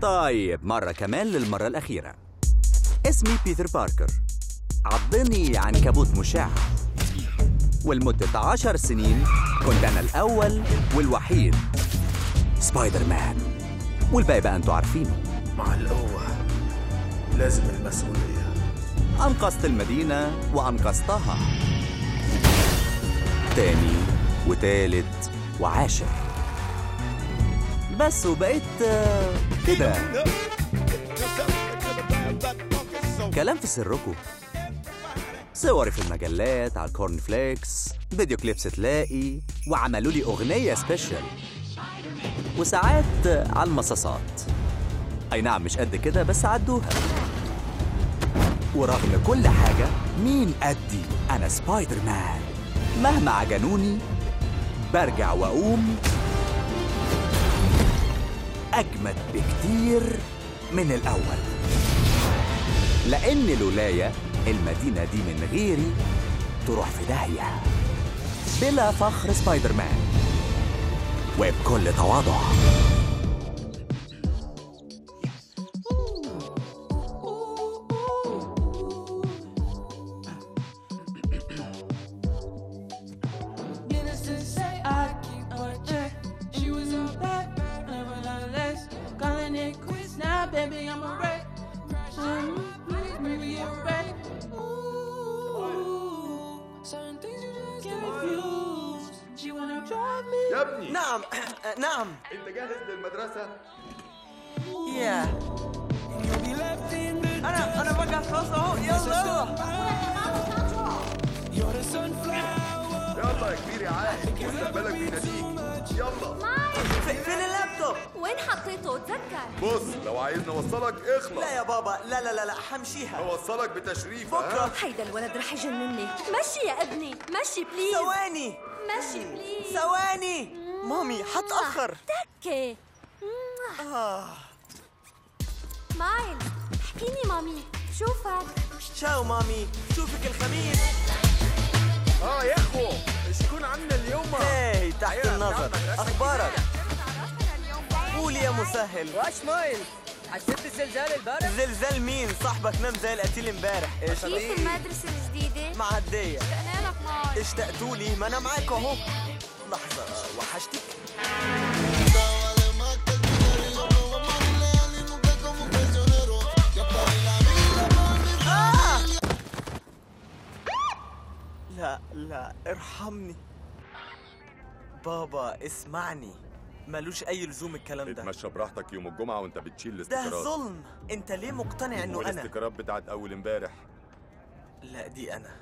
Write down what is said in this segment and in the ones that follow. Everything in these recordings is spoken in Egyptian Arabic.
طيب مرة كمان للمرة الأخيرة اسمي بيتر باركر عضني عنكبوت مشع ولمدة عشر سنين كنت أنا الأول والوحيد سبايدر مان والباقي بقى أنتوا عارفينه مع القوة لازم المسؤولية أنقذت المدينة وأنقذتها تاني وتالت وعاشر بس وبقيت آه، كده كلام في سركم صوري في المجلات على الكورن فليكس فيديو كليبس تلاقي وعملوا لي أغنية سبيشال وساعات على المصاصات أي نعم مش قد كده بس عدوها ورغم كل حاجة مين قدي أنا سبايدر مان مهما عجنوني برجع وأقوم أجمد بكتير من الأول لأن لولايا المدينة دي من غيري تروح في داهية بلا فخر سبايدر مان وبكل تواضع Needless to say, I keep her check. She was a bad, never less. Calling it quits now, baby, I'm a wreck. Um, maybe a wreck. Ooh, certain things you just can't use. She wanna drive me. يا ابني نعم نعم انت جاهز للمدرسة؟ يا انا انا بقى خلاص اهو يلا يلا يا كبير يا عادل مستقبلك بيناديك يلا في- فين اللابتوب وين حطيته اتذكر بص لو عايزني اوصلك اخلص لا يا بابا لا لا لا لا حمشيها اوصلك بتشريف بكرة. ها؟ هيدا الولد رح يجنني مشي يا ابني مشي بليز ثواني مشي بليز ثواني مامي حتأخر تكي آه. مايل احكيني مامي شوفك تشاو مامي شوفك الخميس اه يا اخو شكون عنا اليوم؟ هاي تحت النظر اخبارك قول يا مسهل واش مايل حسيت الزلزال البارح؟ زلزال مين صاحبك نام زي القتيل امبارح ايش كيف المدرسة الجديدة؟ معدية اشتقنا لك مايل اشتقتوا لي ما انا معاك اهو لحظة وحشتك آه! لا لا ارحمني بابا اسمعني ملوش اي لزوم الكلام ده اتمشى براحتك يوم الجمعة وانت بتشيل ده الاستيكرات ظلم انت ليه مقتنع انه انا والاستيكرات بتاعت اول امبارح لا دي انا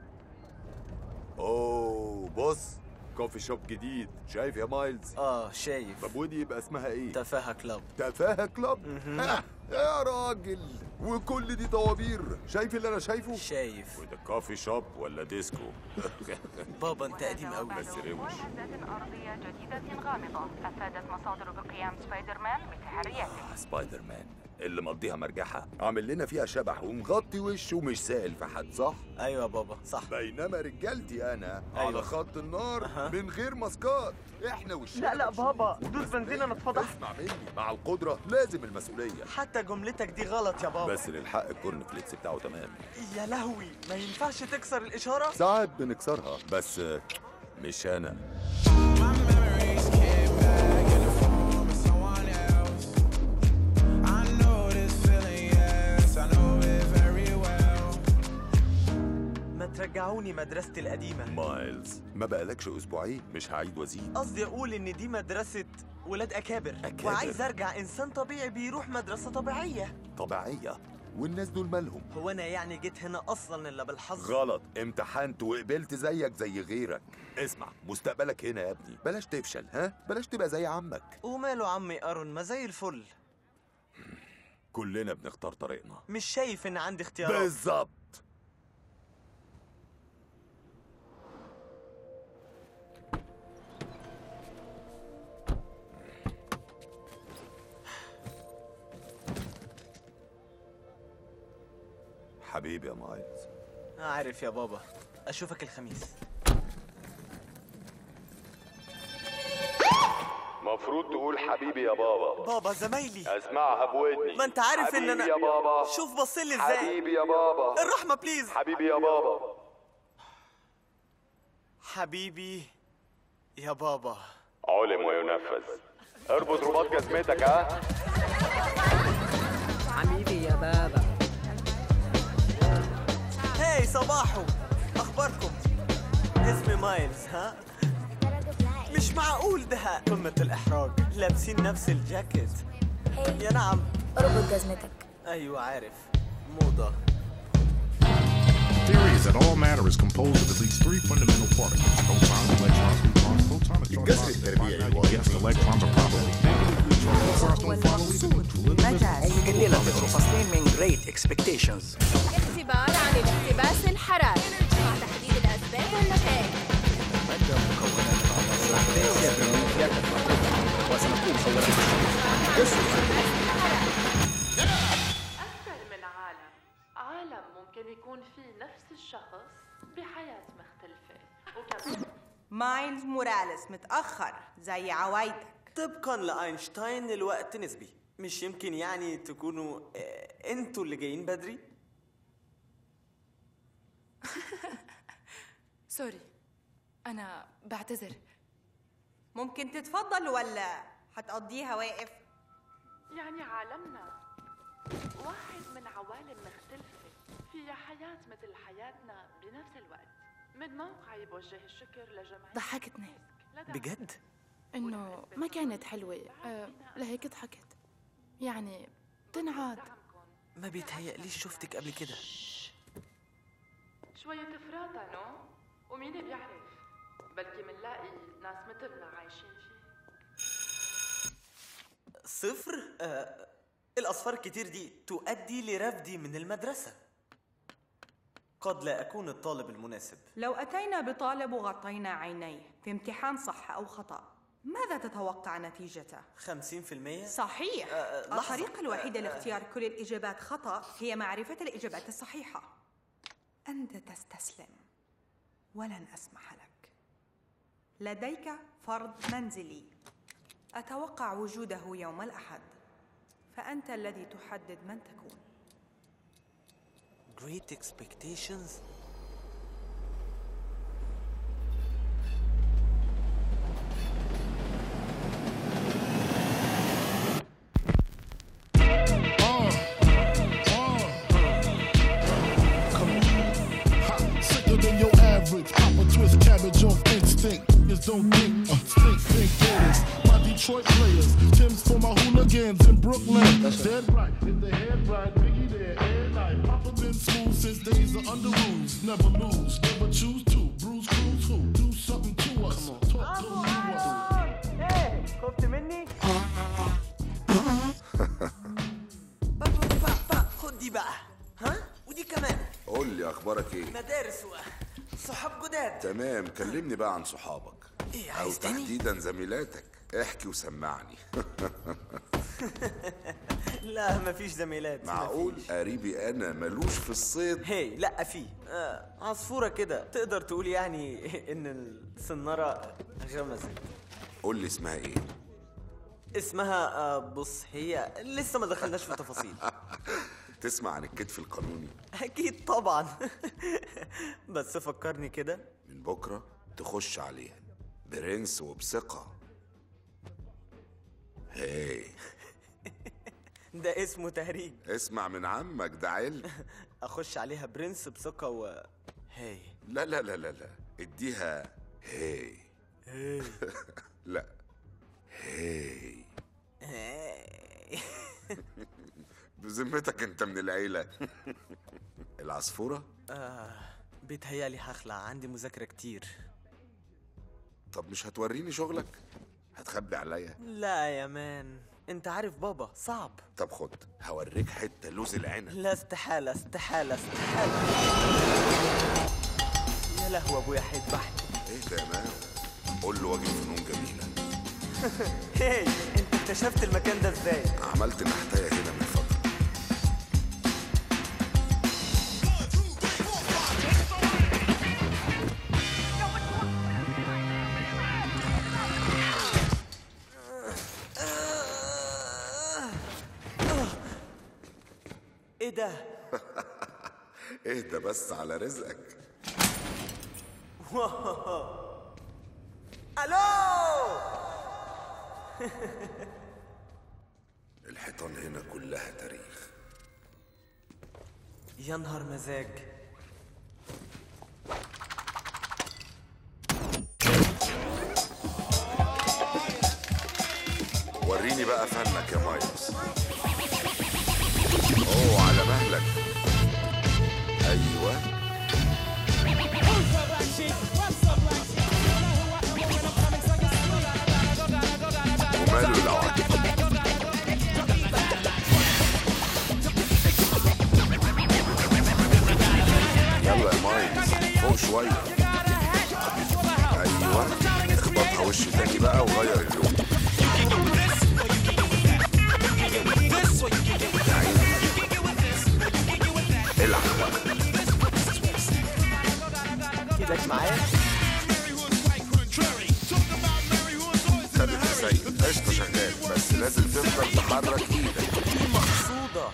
اوه بص كوفي شوب جديد شايف يا مايلز اه شايف طب ودي يبقى اسمها ايه تفاهة كلاب تفاهة كلاب آه، يا راجل وكل دي طوابير شايف اللي انا شايفه شايف وده كوفي شوب ولا ديسكو بابا انت قديم قوي بس روش مهددات أرضية جديدة غامضة أفادت مصادر بقيام سبايدر مان بتحرياته سبايدر مان اللي مقضيها مرجحة عامل لنا فيها شبح ومغطي وشه ومش سائل في حد صح؟ ايوه يا بابا صح بينما رجالتي انا أيوة. على خط النار أها. من غير ماسكات احنا والشارع لا لا بابا دوس بنزين انا اتفضحت اسمع مني مع القدرة لازم المسؤولية حتى جملتك دي غلط يا بابا بس للحق الكورن فليكس بتاعه تمام يا لهوي ما ينفعش تكسر الاشاره ساعات بنكسرها بس مش انا ما ترجعوني مدرستي القديمه مايلز ما بقالكش اسبوعين مش هعيد وازيد قصدي اقول ان دي مدرسه ولاد اكابر أكابر. وعايز ارجع انسان طبيعي بيروح مدرسه طبيعيه طبيعية والناس دول مالهم هو انا يعني جيت هنا اصلا الا بالحظ غلط امتحنت وقبلت زيك زي غيرك اسمع مستقبلك هنا يا ابني بلاش تفشل ها بلاش تبقى زي عمك وماله عمي ارون ما زي الفل كلنا بنختار طريقنا مش شايف ان عندي اختيارات بالظبط حبيبي يا مايلز عارف يا بابا اشوفك الخميس المفروض تقول حبيبي يا بابا بابا زمايلي اسمعها بودني ما انت عارف ان حبيبي انا يا بابا شوف بصلي ازاي حبيبي يا بابا الرحمة بليز حبيبي يا بابا حبيبي يا بابا علم وينفذ اربط رباط جزمتك ها حبيبي يا بابا هاي صباحو اخباركم اسمي مايلز ها مش معقول ده قمة الإحراج لابسين نفس الجاكيت يا نعم اربط جزمتك أيوة عارف موضة Theory is that all matter is composed of at least three fundamental particles: protons, electrons, neutrons, protonic الجذر التربيعي الوظيفي Yes, the electrons are probably negatively charged. First, don't follow either. الليلة تدروا فصلين من Great Expectations اختبار عن الاقتباس الحراري مع تحديد الأسباب والنتائج وسنقوم أكثر من عالم عالم ممكن يكون فيه نفس الشخص بحياة مختلفة وكمان مايلز موراليس متأخر زي عوايدك طبقا لأينشتاين الوقت نسبي مش يمكن يعني تكونوا آه، انتوا اللي جايين بدري سوري أنا بعتذر ممكن تتفضل ولا هتقضيها واقف يعني عالمنا واحد من عوالم مختلفة فيها حياة مثل حياتنا بنفس الوقت من موقعي بوجه الشكر لجميع ضحكتني بجد إنه ما كانت حلوة أه لهيك ضحكت يعني تنعاد ما بيتهيأليش شفتك قبل كده شوية فراتة نو ومين بيعرف بلكي منلاقي ناس مثلنا عايشين فيه صفر آه الأصفار الكتير دي تؤدي لرفدي من المدرسة قد لا أكون الطالب المناسب لو أتينا بطالب وغطينا عينيه في امتحان صح أو خطأ ماذا تتوقع نتيجته؟ 50% صحيح آه، لحظة. الطريقة الوحيدة آه، آه. لاختيار كل الإجابات خطأ هي معرفة الإجابات الصحيحة أنت تستسلم ولن أسمح لك لديك فرض منزلي أتوقع وجوده يوم الأحد فأنت الذي تحدد من تكون Great Expectations Sicker than your average. Pop a twist cabbage off instinct. Just don't think. Uh, stink, think gators. My Detroit players. Tim's for my hooligans in Brooklyn. Dead right. Hit the head right. Biggie there. Air night. Papa been smooth since days of under rules. Never lose. Never choose to. Bruise, cruise who? Do something to us. Talk to us. ايه خفت مني؟ خد دي بقى ها ودي كمان قول لي اخبارك ايه مدارس و صحاب جداد تمام كلمني بقى عن صحابك ايه او عايز تاني؟ تحديدا زميلاتك احكي وسمعني لا مفيش زميلات معقول قريبي انا ملوش في الصيد هي لا في آه عصفورة كده تقدر تقول يعني ان السنارة غمزت قول لي اسمها ايه اسمها آه بص هي لسه ما دخلناش في تفاصيل تسمع عن الكتف القانوني اكيد طبعا بس فكرني كده من بكره تخش عليها برنس وبثقه هاي ده اسمه تهريج اسمع من عمك ده علم اخش عليها برنس بثقة و هاي لا لا لا لا لا اديها هاي هاي لا هاي هاي بذمتك انت من العيله العصفوره آه بيتهيألي هخلع عندي مذاكرة كتير طب مش هتوريني شغلك هتخبي عليا لا يا مان انت عارف بابا صعب طب خد هوريك حته لوز العنب لا استحالة استحالة استحالة يا لهوي ابويا هيذبحني ايه ده يا مان قول له واجب فنون جميله هاي انت اكتشفت المكان ده ازاي عملت نحتايه هنا من فتره ايه ده اهدى بس على رزقك الو الحيطان هنا كلها تاريخ يا نهار مزاج وريني بقى فنك يا مايلز اوه على مهلك ايوه وماله لو عجبك يلا يا مايلز فوق شوية ايوه اخبطها وش تاني بقى وغير اللون يا عيني. العب بقى ايدك معايا ثابت يا سيد قشطة شغال بس لازم تفضل تحرك ايدك مقصودة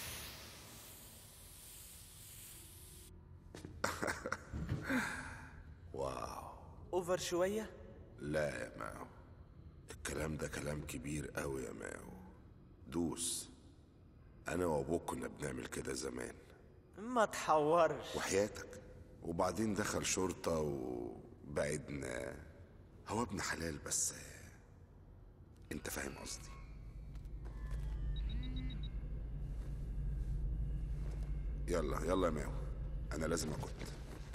واو اوفر شوية لا يا ماو الكلام ده كلام كبير قوي يا ماو دوس انا وابوك كنا بنعمل كده زمان ما تحورش وحياتك وبعدين دخل شرطة وبعدنا هو ابن حلال بس انت فاهم قصدي يلا يلا يا ماو انا لازم اكت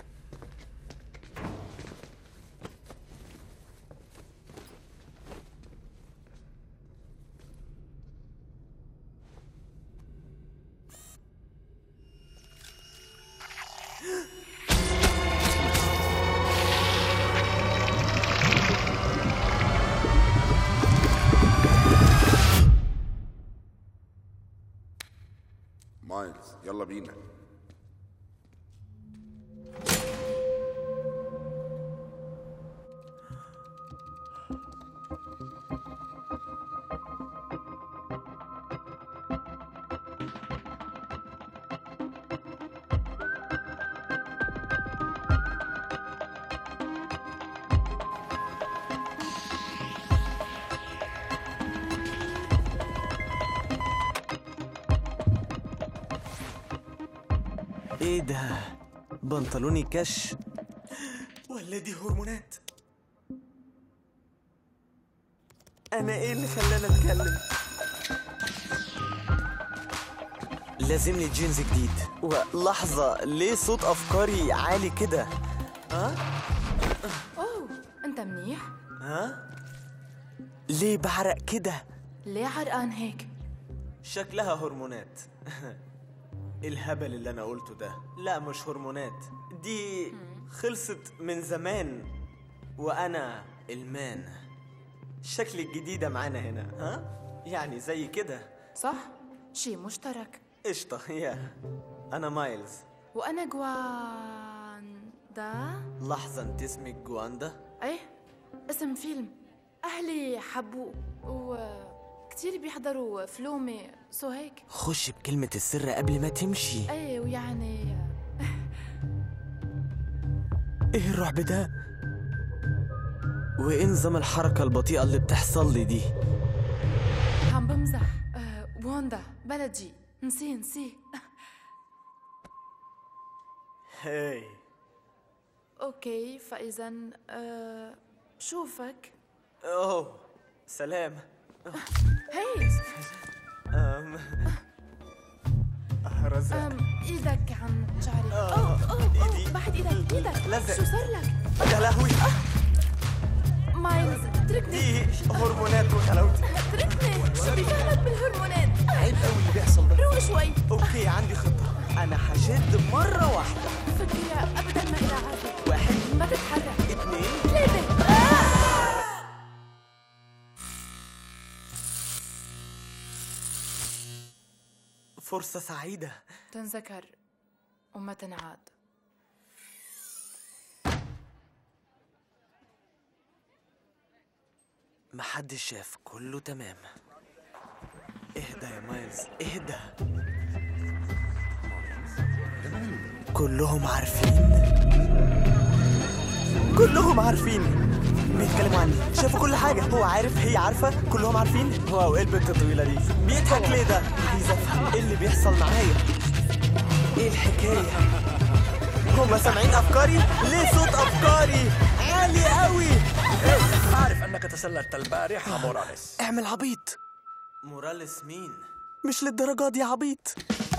مايلز يلا بينا ايه ده بنطلوني كش ولا دي هرمونات انا ايه اللي خلاني اتكلم لازمني جينز جديد ولحظة ليه صوت افكاري عالي كده ها اوه انت منيح ها ليه بعرق كده ليه عرقان هيك شكلها هرمونات إيه الهبل اللي انا قلته ده لا مش هرمونات دي خلصت من زمان وانا المان شكلي الجديدة معانا هنا ها يعني زي كده صح شي مشترك قشطة يا انا مايلز وانا جواندا لحظة انت اسمك جواندا ايه اسم فيلم اهلي حبوه وكتير بيحضروا فلومي سو هيك خش بكلمة السر قبل ما تمشي ايه ويعني ايه الرعب ده وايه نظام الحركة البطيئة اللي بتحصل لي دي عم بمزح أه واندا بلدي نسي نسي هاي اوكي فاذا أه شوفك اوه سلام هي أم... آه، رزق أم ايدك عن شعري آه، اوه اوه إيدي. أوه، بعد ايدك ايدك لزق. شو صار لك يا لهوي مايلز اتركني دي هرمونات وغلاوتي اتركني شو بيفهمك بالهرمونات عيب قوي اللي بيحصل ده روح شوي اوكي عندي خطة انا هشد مرة واحدة فكرة ابدا ما إلها عازة واحد ما تتحرك اتنين ثلاثة فرصة سعيدة تنذكر وما تنعاد محدش شاف كله تمام اهدى يا مايلز اهدى كلهم عارفين كلهم عارفين بيتكلموا عني شافوا كل حاجة هو عارف هي عارفة كلهم عارفين واو ايه البنت الطويلة دي بيضحك ليه ده عايز افهم ايه اللي بيحصل معايا ايه الحكاية هما سامعين افكاري ليه صوت افكاري عالي قوي أعرف أنك تسللت البارحة موراليس اعمل عبيط موراليس مين مش للدرجة دي عبيط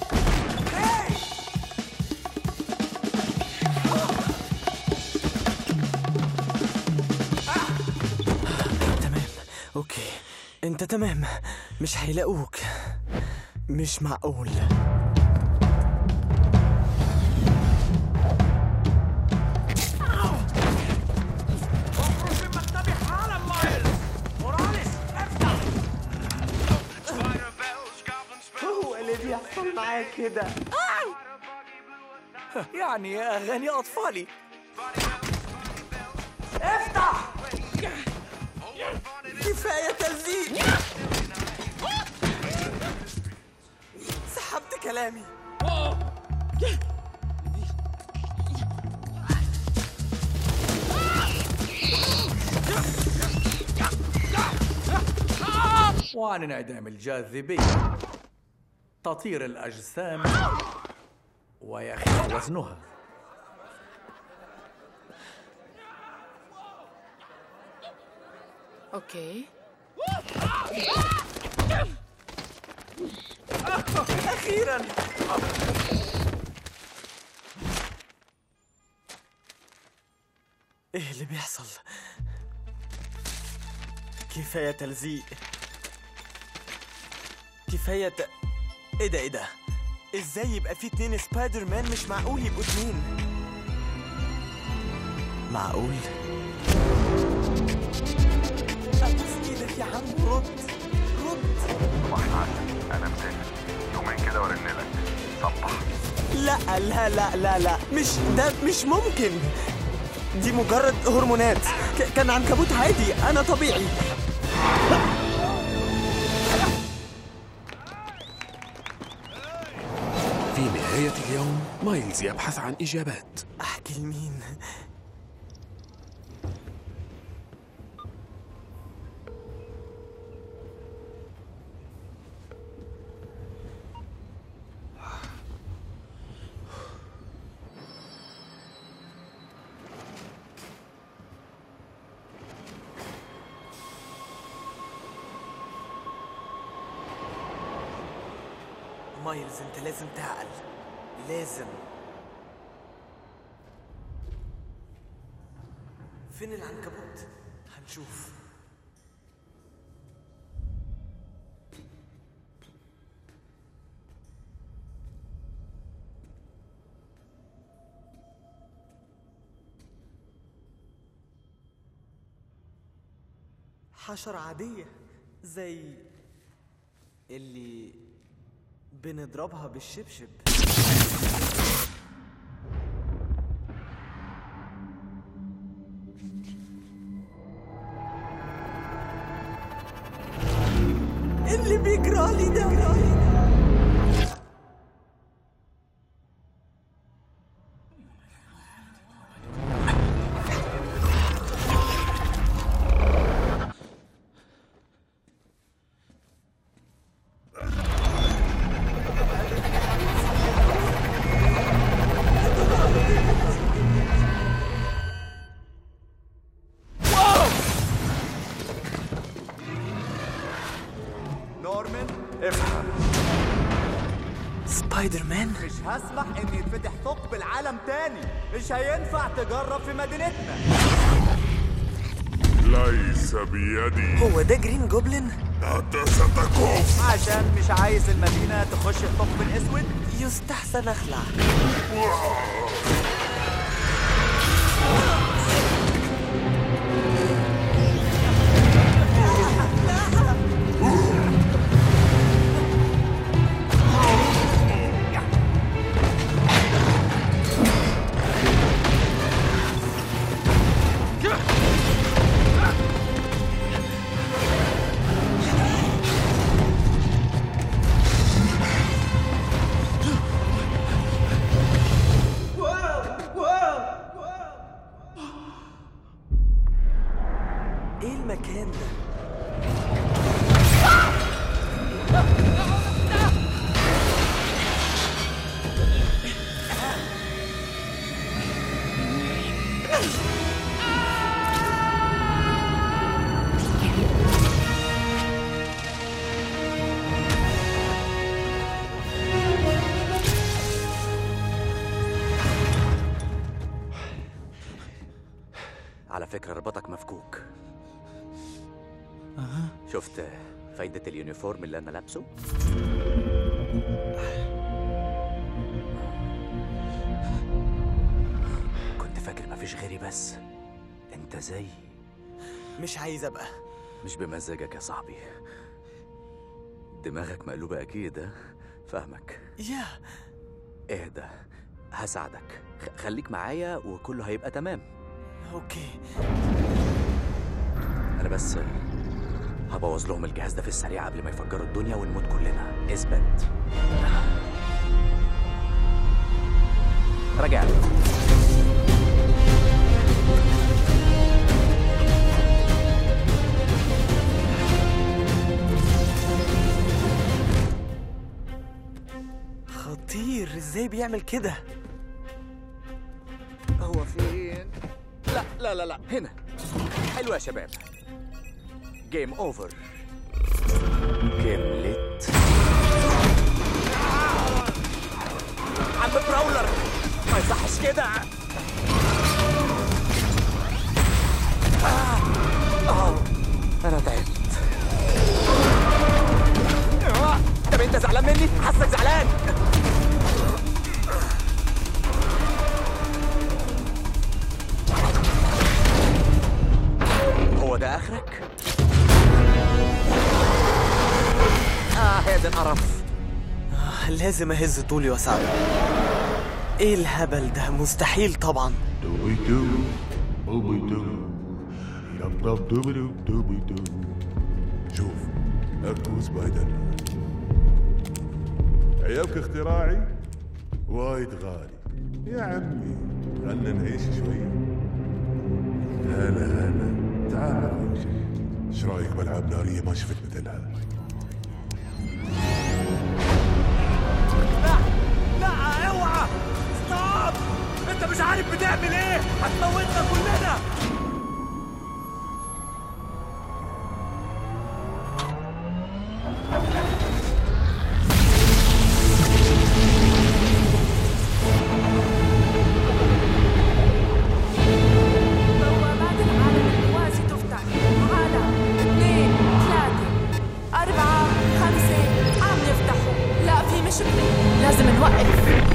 تمام اوكي انت تمام مش هيلاقوك مش معقول هو اللي بيحصل معاك كده يعني أغاني أطفالي افتح كفاية تلزيق سحبت كلامي وعن انعدام الجاذبية تطير الأجسام ويخف وزنها اوكي أخيرا إيه اللي بيحصل؟ كفاية تلزيق كفاية ت... إيه ده إيه ده؟ إزاي يبقى في اتنين سبايدر مان مش معقول يبقوا اتنين؟ معقول؟ أبوس إيدك يا عم رد رد انا مسافر يومين كده وارنلك صبح لا لا لا لا لا مش ده مش ممكن دي مجرد هرمونات ك- كان عنكبوت عادي انا طبيعي في نهاية اليوم مايلز يبحث عن إجابات احكي لمين مايلز انت لازم تعقل لازم فين العنكبوت هنشوف حشرة عادية زي اللي بنضربها بالشبشب اللي بيجرالي ده نورمان افهم سبايدر مان مش هسمح ان يتفتح ثقب العالم تاني مش هينفع تجرب في مدينتنا ليس بيدي هو ده جرين جوبلin أنت ستكف عشان مش عايز المدينة تخش الثقب الاسود يستحسن اخلع فكرة ربطك مفكوك أها شفت فايدة اليونيفورم اللي أنا لابسه؟ كنت فاكر مفيش غيري بس انت زي مش عايز ابقى مش بمزاجك يا صاحبي دماغك مقلوبة أكيد ها؟ فاهمك يا اهدى هساعدك خ- خليك معايا وكله هيبقى تمام اوكي أنا بس هبوظ لهم الجهاز ده في السريع قبل ما يفجروا الدنيا ونموت كلنا اثبت راجع لي. خطير ازاي بيعمل كده هو فين؟ لا لا لا لا هنا حلو يا شباب جيم اوفر كملت عم براولر ما يصحش كده آه. انا تعبت آه. طب انت زعلان مني حاسك زعلان هو ده اخرك اه هذا القرف آه، لازم اهز طولي واساعده ايه الهبل ده مستحيل طبعا Dooby doo, booby doo, dub dub dooby doo, dooby doo. شوف اكو سبايدر مان عيبك اختراعي وايد غالي يا عمي خلنا نعيش شوية هلا هلا تعال نعيش ايش رايك بالعاب نارية ما شفت مثلها لا اوعى ستوب انت مش عارف بتعمل ايه هتموتنا كلنا بوابات العالم الموازي تفتح على اثنين ثلاثة أربعة خمسة عم يفتحوا لا في مشكلة لازم نوقف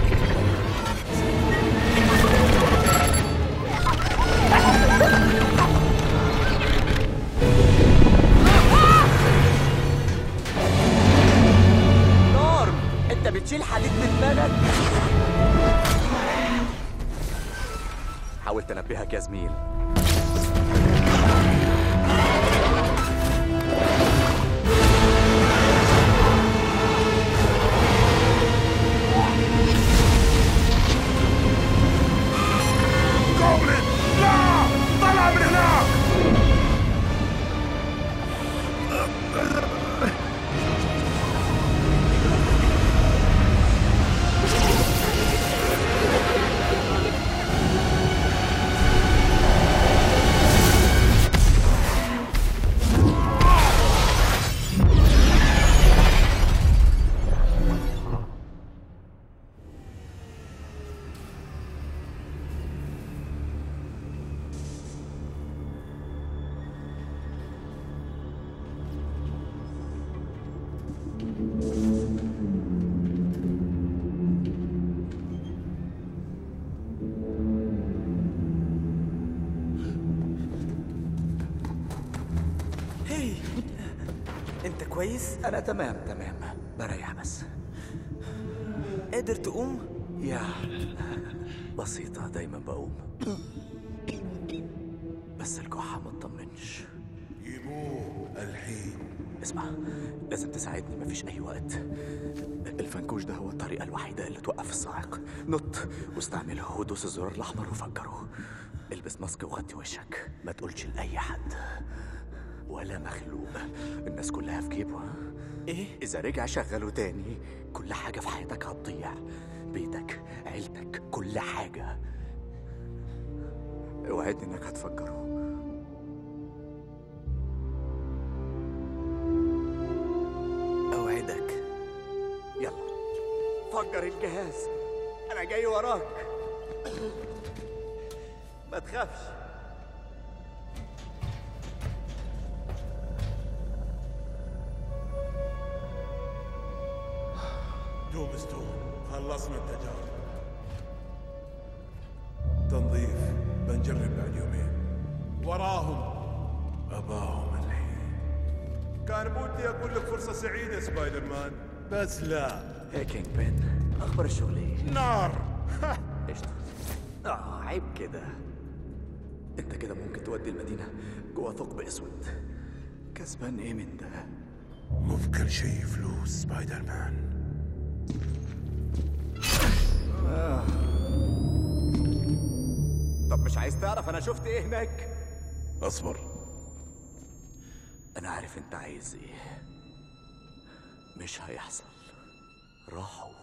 نورم انت بتشيل حديد من دماغك حاولت انبهك يا زميل جوبلin لا طلع من هناك هي انت كويس انا تمام تمام بريح بس قادر تقوم يا بسيطة دايما بقوم بس الكحة ما تطمنش جيبوه الحين اسمع لازم تساعدني مفيش أي وقت الفنكوش ده هو الطريقة الوحيدة اللي توقف الصاعق نط واستعمله ودوس الزرار الأحمر وفجره البس ماسك وغطي وشك ما تقولش لأي حد ولا مخلوق الناس كلها في جيبه ها؟ ايه إذا رجع شغله تاني كل حاجة في حياتك هتضيع بيتك عيلتك كل حاجة اوعدني انك هتفجره اوعدك يلا فجر الجهاز انا جاي وراك ما تخافش دومستون خلصنا التجارب تنظيف بنجرب بعد يومين وراهم أباهم الحين كان بودي أقول لك فرصة سعيدة سبايدر مان بس لا يا كينج بين اخبار الشغل ايه؟ نار قشطة اه عيب كده انت كده ممكن تودي المدينة جوه ثقب اسود كسبان ايه من ده؟ مو في كل شيء فلوس سبايدر مان آه. طب مش عايز تعرف انا شفت ايه هناك اصبر انا عارف انت عايز ايه مش هيحصل راحوا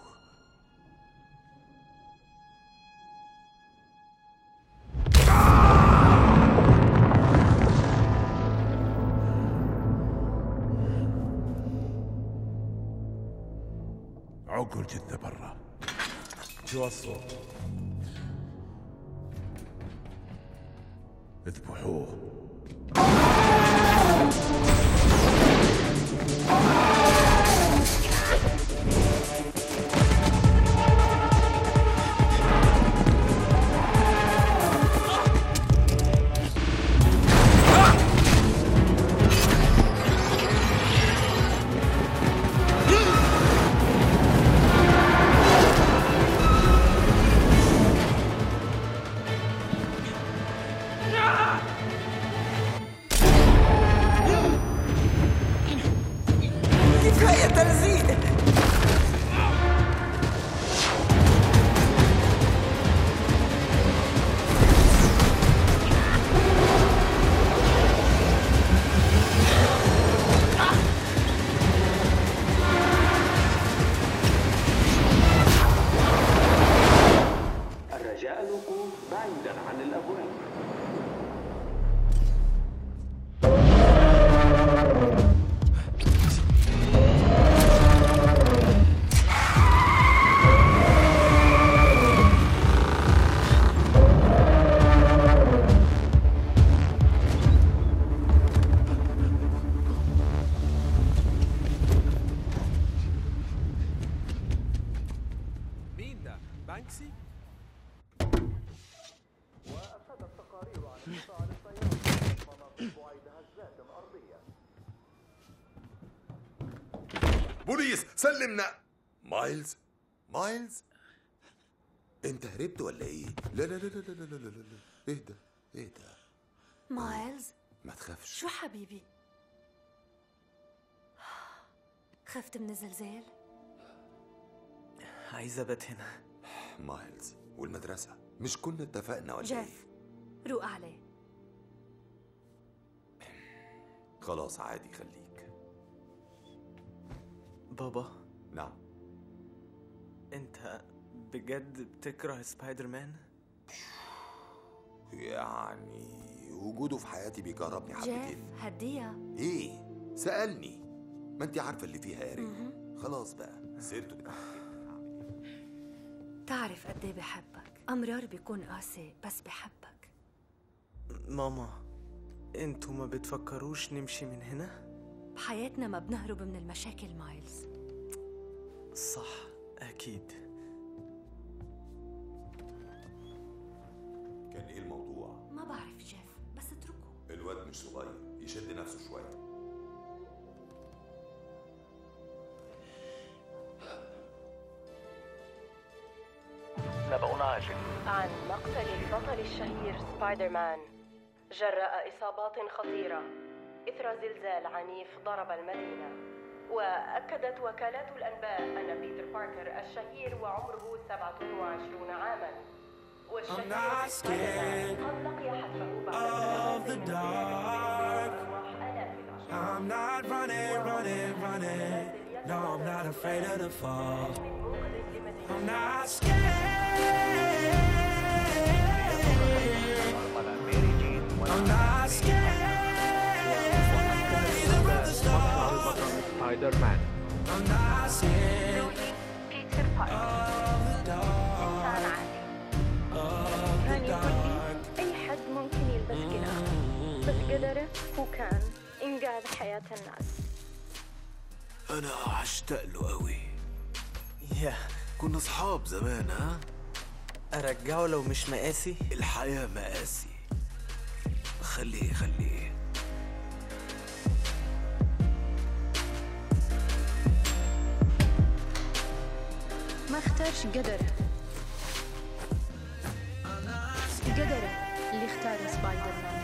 عقل جثة برا شو الصوت اذبحوه كفاية تلزيق الرجاء الوقوف بعيدا عن الأبواب مين ده؟ بانكسي؟ وأفادت تقارير عن انقطاع للسيارة في مناطق بعيدها الذات الأرضية بوليس سلمنا مايلز مايلز انت هربت ولا ايه لا لا لا لا لا لا لا لا لا اهدى اهدى مايلز ما تخافش شو حبيبي خفت من الزلزال عايز ابات هنا مايلز والمدرسة مش كنا اتفقنا ولا ايه جيف روق عليه خلاص عادي خليك بابا نعم انت بجد بتكره سبايدر مان يعني وجوده في حياتي بيكهربني جيف حبتين هديها ايه سألني ما انت عارفة اللي فيها يا ريت خلاص بقى سيرته تعرف قد ايه بحبك أمرار بيكون قاسي بس بحبك ماما انتوا ما بتفكروش نمشي من هنا بحياتنا ما بنهرب من المشاكل مايلز صح اكيد كان ايه الموضوع ما بعرف جيف بس اتركه الواد مش صغير يشد نفسه شوية نبأ عاجل عن مقتل البطل الشهير سبايدر مان جراء إصابات خطيرة إثر زلزال عنيف ضرب المدينة وأكدت وكالات الأنباء أن بيتر باركر الشهير وعمره 27 عاما والشهير not scared قد لقي حتفه بعد of the سنوات dark. أرواح آلاف الأشخاص I'm not running, running, running. No, I'm not afraid of the fall. I'm not scared. I'm not scared. Either of the stars. سبايدر مان I'm not scared بيتر باركر of the dark. إنسان عادي Of كان the يقول dark. لي أي حد ممكن يلبس قناع بس قدره وكان إنقاذ حياة الناس انا هشتاق له قوي يا كنا صحاب زمان ها ارجعه لو مش مقاسي الحياة مقاسي خليه خليه ما اختارش قدره قدره اللي اختار سبايدر مان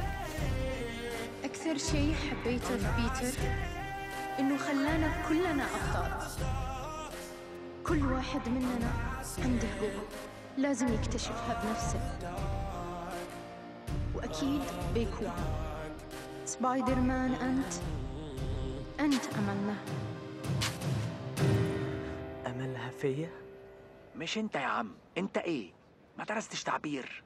أكثر شيء حبيته في بيتر إنه خلانا كلنا أبطال كل واحد مننا عنده قوة لازم يكتشفها بنفسه وأكيد بيكون سبايدر مان أنت أنت أملنا املها فيا مش انت يا عم انت ايه ما درستش تعبير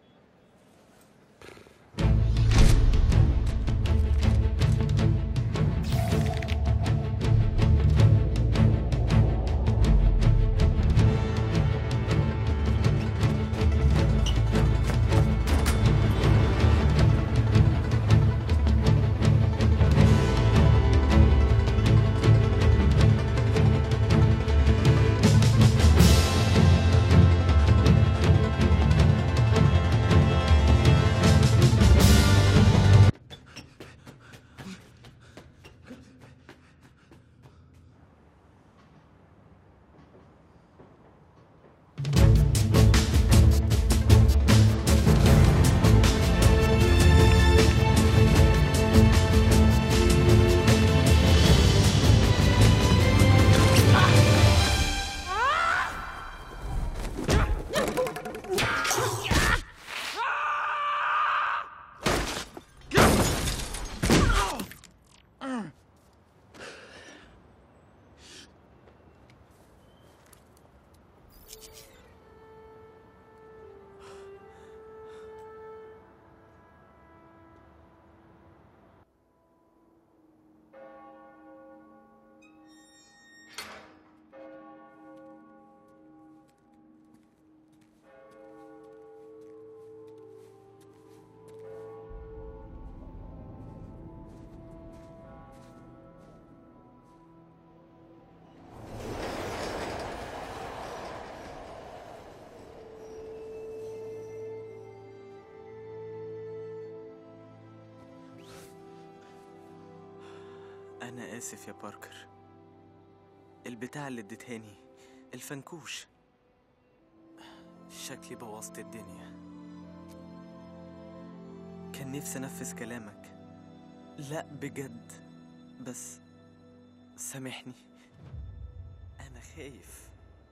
انا اسف يا باركر البتاع اللي اديتهاني الفنكوش شكلي بوظت الدنيا كان نفسي انفذ كلامك لا بجد بس سامحني انا خايف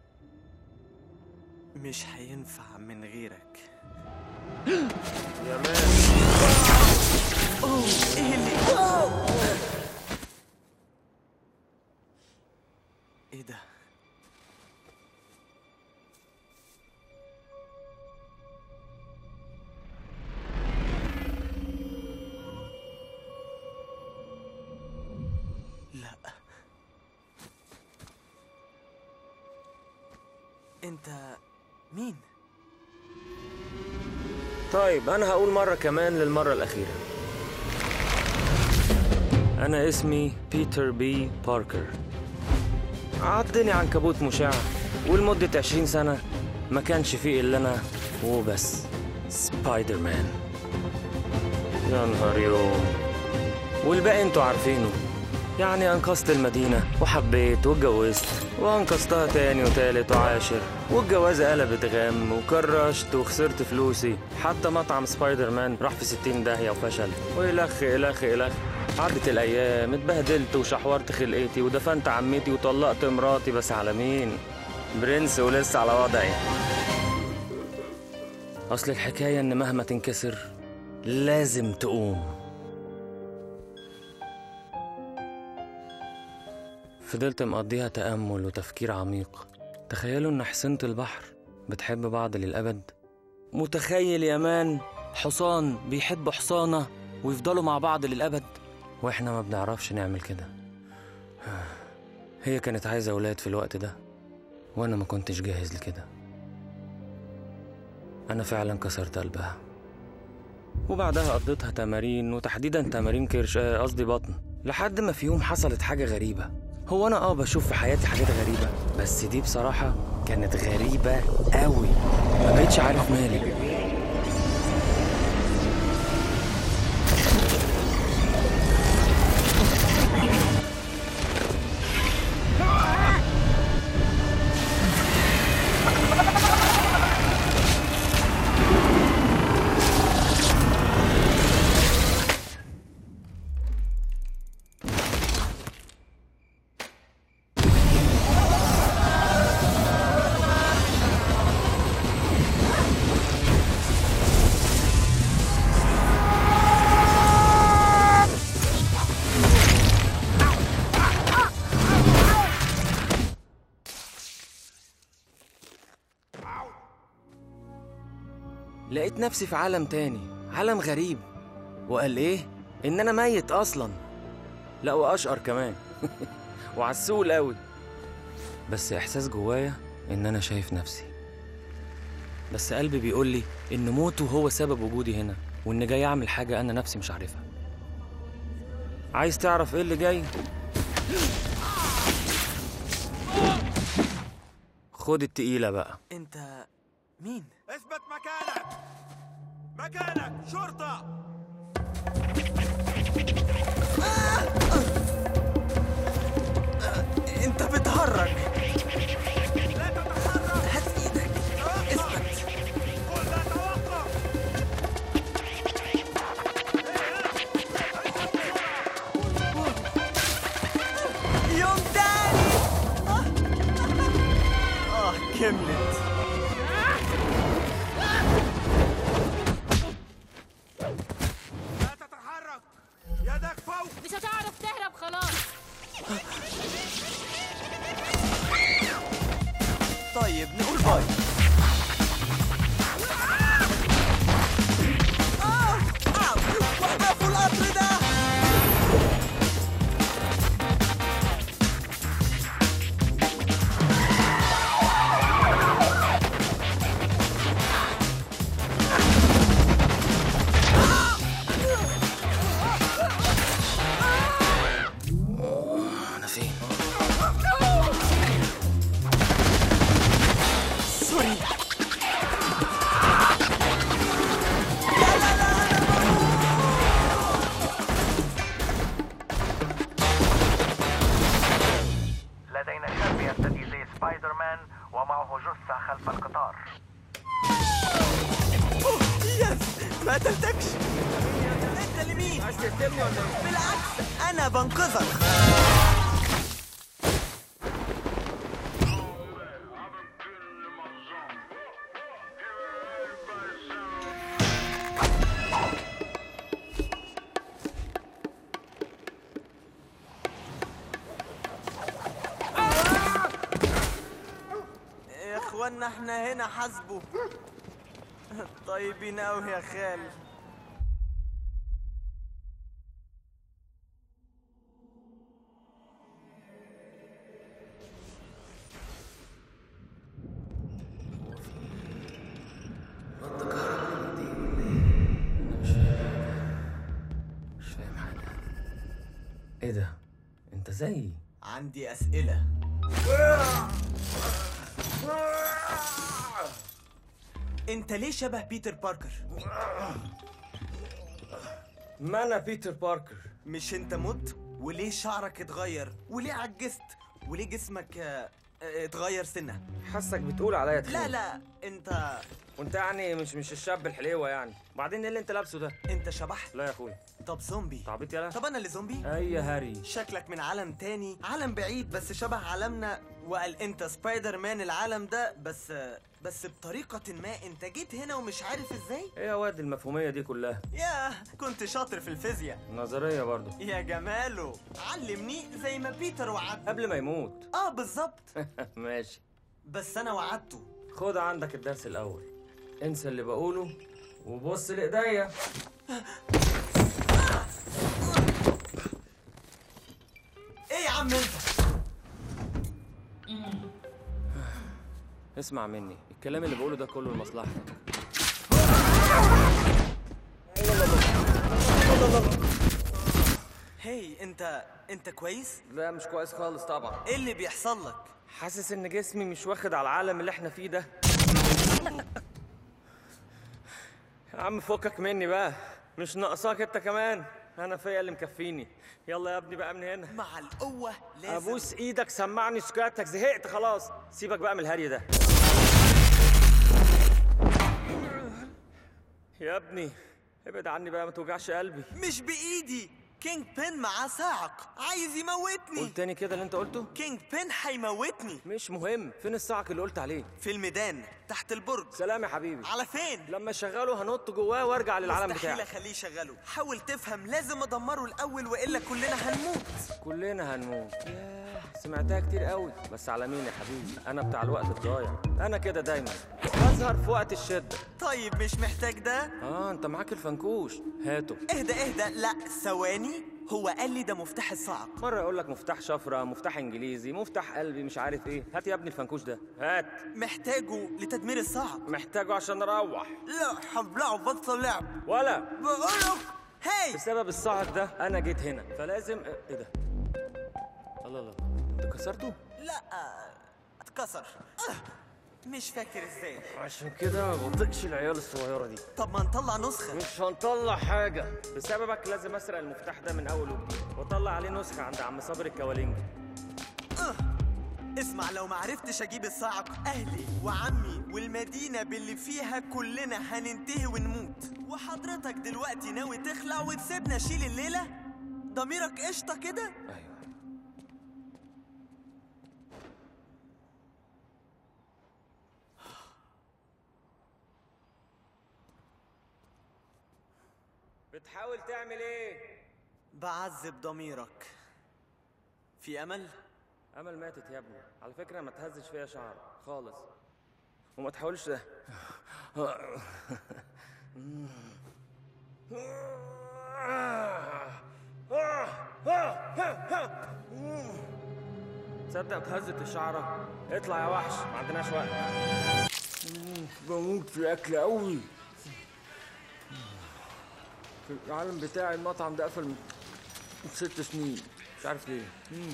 مش هينفع من غيرك يا مان اوه ايه اللي أوه. ايه ده لا انت مين طيب أنا هقول مرة كمان للمرة الأخيرة أنا اسمي بيتر بي باركر عضني عنكبوت مشع ولمدة عشرين سنة ما كانش فيه إلا أنا وبس سبايدر مان يا نهار يوم والباقي انتوا عارفينه يعني أنقذت المدينة وحبيت واتجوزت وأنقذتها تاني وتالت وعاشر والجوازة قلبت غم وكرشت وخسرت فلوسي حتى مطعم سبايدر مان راح في ستين داهية وفشل وإلخ إلخ إلخ عدت الأيام اتبهدلت وشحورت خلقتي ودفنت عمتي وطلقت مراتي بس على مين؟ برنس ولسه على وضعي أصل الحكاية إن مهما تنكسر لازم تقوم فضلت مقضيها تأمل وتفكير عميق تخيلوا إن حصينة البحر بتحب بعض للأبد متخيل يا مان حصان بيحب حصانة ويفضلوا مع بعض للأبد وإحنا ما بنعرفش نعمل كده هي كانت عايزة أولاد في الوقت ده وأنا ما كنتش جاهز لكده أنا فعلا كسرت قلبها وبعدها قضيتها تمارين وتحديدا تمارين كرش آه، قصدي بطن لحد ما في يوم حصلت حاجة غريبة هو انا اه بشوف في حياتي حاجات غريبه بس دي بصراحه كانت غريبه قوي ما بقتش عارف مالي لقيت نفسي في عالم تاني عالم غريب وقال ايه ان انا ميت اصلا لا واشقر كمان وعسول قوي بس احساس جوايا ان انا شايف نفسي بس قلبي بيقول لي ان موته هو سبب وجودي هنا وان جاي اعمل حاجه انا نفسي مش عارفها عايز تعرف ايه اللي جاي خد التقيله بقى انت مين اثبت مكانك مكانك شرطة انت بتهرج هات ايدك اثبت يوم تاني اه كملت يدك فوق مش هتعرف تهرب خلاص طيب نقول باي وقفوا القطر ده انا فين سوري لدينا شاب يرتدي زي سبايدر مان ومعه جثة خلف القطار يس ما قتلتكش انت اللي مين عايز تقتلني ولا ايه بالعكس انا بنقذك يا اخوانا احنا هنا حاسبه طيبين قوي يا خال مش فاهم حاجه ايه ده انت زيي عندي اسئله انت ليه شبه بيتر باركر ما انا بيتر باركر مش انت مت وليه شعرك اتغير وليه عجزت وليه جسمك آه، آه، اتغير سنه حاسك بتقول عليا تخين لا لا انت وانت يعني مش مش الشاب الحليوه يعني وبعدين ايه اللي انت لابسه ده انت شبحت لا يا اخويا طب زومبي تعبيط يالا طب انا اللي زومبي اي يا هاري شكلك من عالم تاني عالم بعيد بس شبه عالمنا وقال انت سبايدر مان العالم ده بس بس بطريقة ما انت جيت هنا ومش عارف ازاي ايه يا واد المفهوميه دي كلها ياه كنت شاطر في الفيزياء نظريه برضو يا جماله علمني زي ما بيتر وعد قبل ما يموت اه بالظبط ماشي بس انا وعدته خد عندك الدرس الاول انسى اللي بقوله وبص لايديا ايه يا عم انت اسمع مني الكلام اللي بقوله ده كله لمصلحتك هي انت انت كويس لا مش كويس خالص طبعا ايه اللي بيحصل لك حاسس ان جسمي مش واخد على العالم اللي احنا فيه ده يا عم فكك مني بقى مش ناقصاك انت كمان انا فيا اللي مكفيني يلا يا ابني بقى من هنا مع القوه لازم ابوس ايدك سمعني سكاتك زهقت خلاص سيبك بقى من الهري ده يا ابني ابعد عني بقى ما توجعش قلبي مش بايدي كينج بين معاه صاعق عايز يموتني قول تاني كده اللي انت قلته كينج بين هيموتني مش مهم فين الصعق اللي قلت عليه في الميدان تحت البرج سلام يا حبيبي على فين لما اشغله هنط جواه وارجع للعالم مستحيل بتاعي اخليه يشغله حاول تفهم لازم ادمره الاول والا كلنا هنموت كلنا هنموت ياه سمعتها كتير قوي بس على مين يا حبيبي انا بتاع الوقت الضايع انا كده دايما بظهر في وقت الشده طيب مش محتاج ده اه انت معاك الفنكوش هاته اهدى اهدى لا ثواني هو قال لي ده مفتاح الصعق مرة يقول لك مفتاح شفرة مفتاح انجليزي مفتاح قلبي مش عارف ايه هات يا ابني الفنكوش ده هات محتاجه لتدمير الصعق محتاجه عشان اروح لا هبلعه بطل لعب ولا بقولك هاي بسبب الصعق ده انا جيت هنا فلازم ايه ده الله الله انت كسرته لا اتكسر آه، مش فاكر ازاي عشان كده ما بطيقش العيال الصغيرة دي طب ما نطلع نسخة مش هنطلع حاجة بسببك لازم اسرق المفتاح ده من اول وجديد واطلع عليه نسخة عند عم صابر الكوالينجي اسمع لو ما عرفتش اجيب الصعق اهلي وعمي والمدينة باللي فيها كلنا هننتهي ونموت وحضرتك دلوقتي ناوي تخلع وتسيبنا شيل الليلة ضميرك قشطة كده بتحاول تعمل ايه بعذب ضميرك في امل امل ماتت يا ابني على فكرة ما تهزش فيها شعر خالص وما تحاولش ده تصدق اتهزت الشعرة اطلع يا وحش ما عندناش وقت بموت في الاكل قوي في العالم بتاعي المطعم ده قفل من ست سنين مش عارف ليه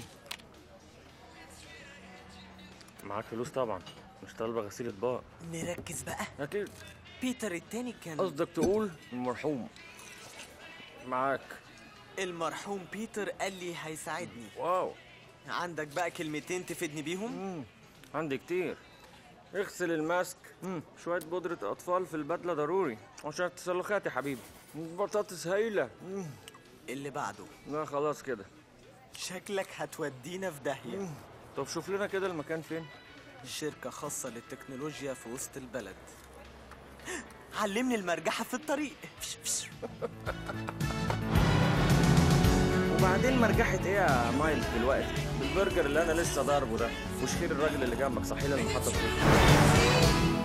معاك فلوس طبعا مش طالبه غسيل اطباق نركز بقى اكيد بيتر التاني كان قصدك تقول المرحوم معاك المرحوم بيتر قال لي هيساعدني واو عندك بقى كلمتين تفيدني بيهم عندي كتير اغسل الماسك مم. شوية بودرة أطفال في البدلة ضروري عشان التسلخات يا حبيبي بطاطس هايلة مم. اللي بعده لا خلاص كده شكلك هتودينا في داهية طب شوف لنا كده المكان فين شركة خاصة للتكنولوجيا في وسط البلد علمني المرجحة في الطريق وبعدين مرجحة ايه يا مايلز دلوقتي بالبرجر اللي انا لسه ضاربه ده وشخير الراجل اللي جنبك صحيح لما حطه في وشي.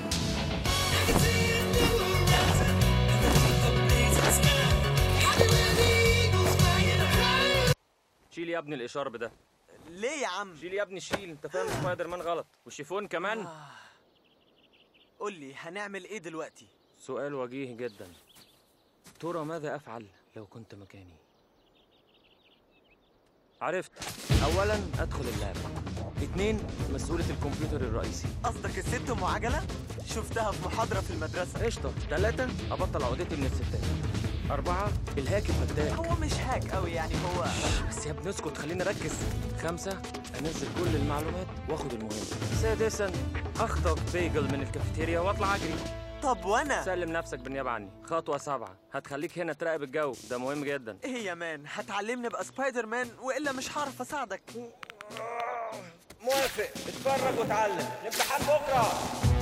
شيل يا ابني الاشارب ده ليه يا عم شيل يا ابني شيل انت فاهم سبايدر مان غلط والشيفون كمان قول لي هنعمل ايه دلوقتي سؤال وجيه جدا ترى ماذا افعل لو كنت مكاني عرفت اولا ادخل اللاب اتنين مسؤولة الكمبيوتر الرئيسي قصدك الست ام عجلة شفتها في محاضرة في المدرسة قشطة تلاتة ابطل عقدتي من الستات أربعة الهاك الفتاك هو مش هاك قوي يعني هو بس يا ابني اسكت خليني اركز خمسة انزل كل المعلومات واخد المهم سادسا اخطف بيجل من الكافيتيريا واطلع اجري طب وانا سلم نفسك بالنيابة عني خطوة سبعة هتخليك هنا تراقب الجو ده مهم جدا ايه يا مان هتعلمني ابقى سبايدر مان والا مش هعرف اساعدك موافق اتفرج واتعلم الامتحان بكرة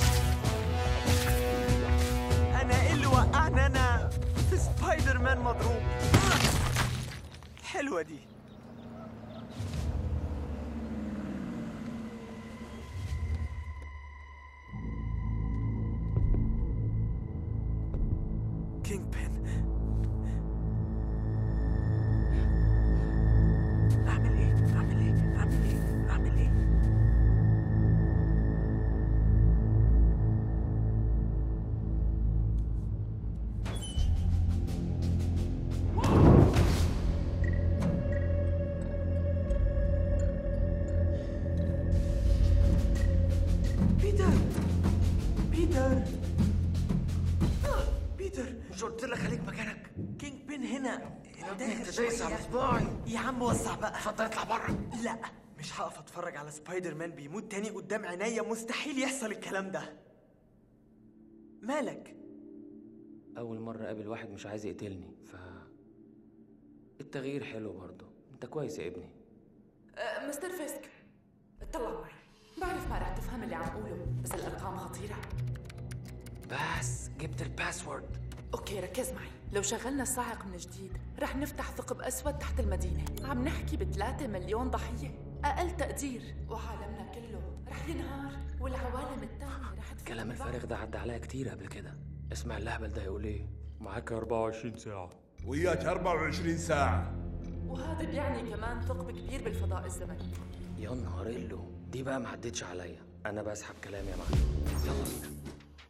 انا ايه اللي وقعني انا في سبايدر مان مضروب حلوة دي كينج بين اعمل ايه اعمل ايه اعمل ايه اعمل ايه بيتر بيتر مش قلت لك خليك مكانك كينج بين هنا انت دايس على صباعي يا عم وسع بقى اتفضل اطلع بره لا مش هقف اتفرج على سبايدر مان بيموت تاني قدام عينيا مستحيل يحصل الكلام ده مالك أول مرة أقابل واحد مش عايز يقتلني ف التغيير حلو برضه أنت كويس يا ابني أه، مستر فيسك اطلع معي بعرف ما رح تفهم اللي عم قوله بس الأرقام خطيرة بس جبت الباسورد أوكي ركز معي لو شغلنا الصاعق من جديد رح نفتح ثقب أسود تحت المدينة عم نحكي بثلاثة مليون ضحية أقل تقدير وعالمنا كله رح ينهار والعوالم التانية رح تفوت الكلام بعض. الفارغ ده عدى عليا كتير قبل كده اسمع اللهبل ده يقول ايه معاك 24 ساعة وياك 24 ساعة وهذا بيعني كمان ثقب كبير بالفضاء الزمني يا نهار إلو دي بقى ما عدتش عليا أنا بسحب كلامي يا معلم يلا بينا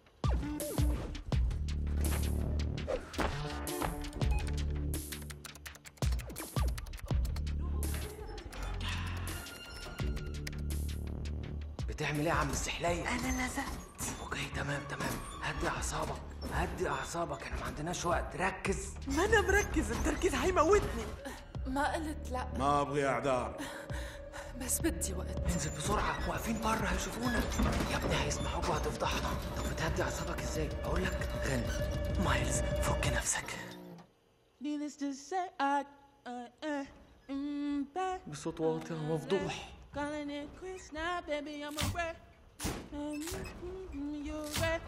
بتعمل ايه يا عم السحلية؟ انا لزقت اوكي تمام تمام هدي اعصابك هدي اعصابك احنا ما عندناش وقت ركز ما انا مركز التركيز هيموتني ما قلت لا ما ابغي اعذار بس بدي وقت انزل بسرعة واقفين بره هيشوفونا يا ابني هيسمعوك وهتفضحنا طب بتهدي اعصابك ازاي؟ اقول لك غني مايلز فك نفسك Needless to say, I, uh, uh, mm, back. بصوت واطي ومفضوح Calling it quits now, baby, I'm a wreck. Mm, mm, mm, You're a wreck.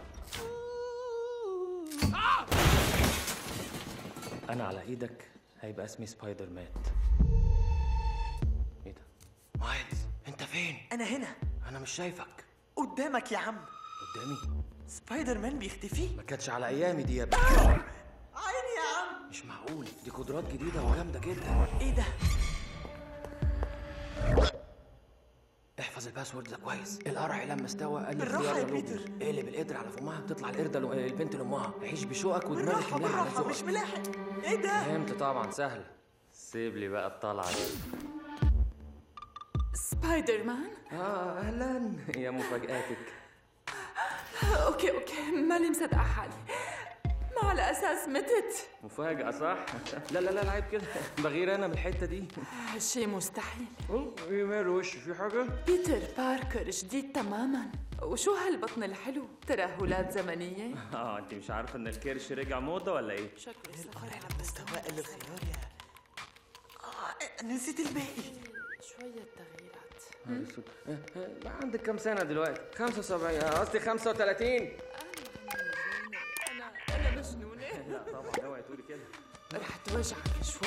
Ooh. Ah! انا على ايدك هيبقى اسمي سبايدر مان ايه ده؟ مايلز انت فين؟ انا هنا انا مش شايفك قدامك يا عم قدامي سبايدر مان بيختفي ما كانتش على ايامي دي يا ابني عيني يا عم مش معقول دي قدرات جديدة وجامدة جدا ايه ده احفظ الباسورد ده كويس القرع لما استوى قال بالراحة اختيار يا لوجو. بيتر. اقلب القدر على فمها تطلع القردة لو... البنت لامها عيش بشوقك ودماغك بالراحة املاها على بالراحة مش ذوقك ملاحق ايه ده فهمت طبعا سهلة سيب لي بقى الطلعة دي سبايدر مان اه اهلا يا مفاجآتك اوكي اوكي ماني مصدقة حالي ما على اساس متت مفاجأة صح؟ لا لا لا عيب كده بغير انا بالحتة دي شيء مستحيل ايه ماله وش في حاجة؟ بيتر باركر جديد تماما وشو هالبطن الحلو ترهلات زمنية اه انت مش عارفة ان الكرش رجع موضة ولا ايه؟ شكله القرع لما استوى قال الخيار يا آه نسيت الباقي شوية تغييرات نهار أسود. آه، آه، عندك كام سنة دلوقتي؟ 75 آه، قصدي 35 انا انا مجنونة لا طبعا اوعي تقولي كده رح توجعك شوي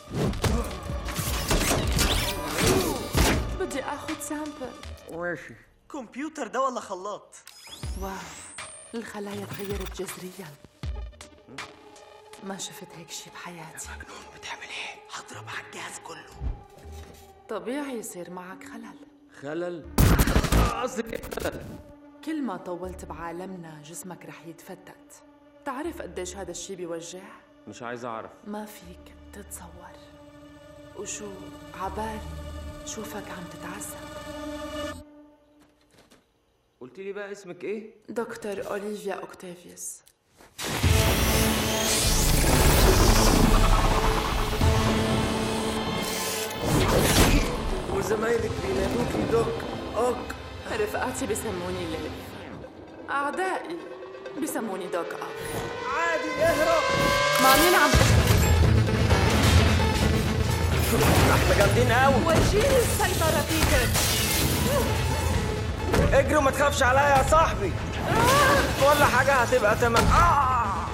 بدي اخذ سامبل ماشي كمبيوتر ده ولا خلاط واو الخلايا تغيرت جذريا ما شفت هيك شي بحياتي مجنون بتعمل ايه؟ هضرب على الجهاز كله طبيعي يصير معك خلل خلل آه، قصدك إيه خلل كل ما طولت بعالمنا جسمك رح يتفتت تعرف قديش هذا الشي بيوجع؟ مش عايز اعرف ما فيك تتصور وشو عبالي شوفك عم تتعذب قلت لي بقى اسمك ايه؟ دكتور أوليفيا أوكتافيوس وزمايلك بينادوكي دوك اوك رفقاتي بسموني ليف أعدائي بسموني دوك أوك عادي اهرب مع مين عم احنا جامدين قوي ورجيني السيطرة بيتر اجري وما تخافش عليا يا صاحبي كل حاجة هتبقى تمام آه.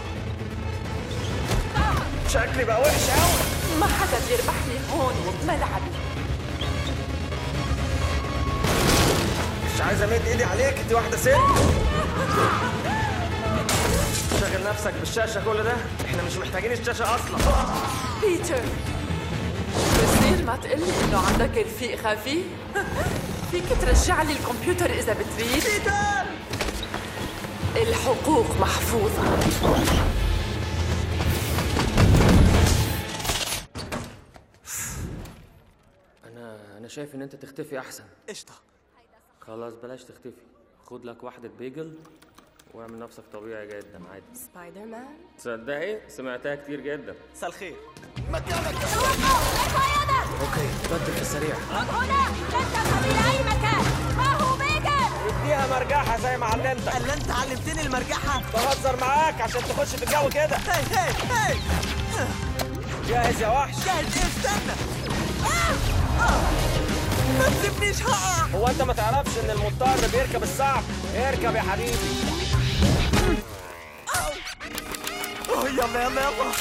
شكلي بقى وحش قوي ما حدا بيربحني هون وبملعبي مش عايز امد ايدي عليك انت واحدة ست شغل نفسك بالشاشة كل ده احنا مش محتاجين الشاشة اصلا بيتر بصير ما تقلي انه عندك رفيق خفي فيك ترجع لي الكمبيوتر اذا بتريد الحقوق محفوظة انا انا شايف ان انت تختفي احسن قشطة خلاص بلاش تختفي خد لك واحدة بيجل واعمل نفسك طبيعي جدا عادي سبايدر مان تصدقي سمعتها كتير جدا مساء الخير اوكي بدل في السريع هنا لن تذهب إلى أي مكان ما هو بيجر اديها مرجحة زي ما علمتك اللي انت علمتني المرجحة بهزر معاك عشان تخش في الجو كده هي هي هي جاهز يا وحش جاهز ايه استنى آه! آه! ما تسيبنيش هقع هو انت ما تعرفش ان المضطر بيركب الصعب اركب يا حبيبي أوه، يلا يلا يلا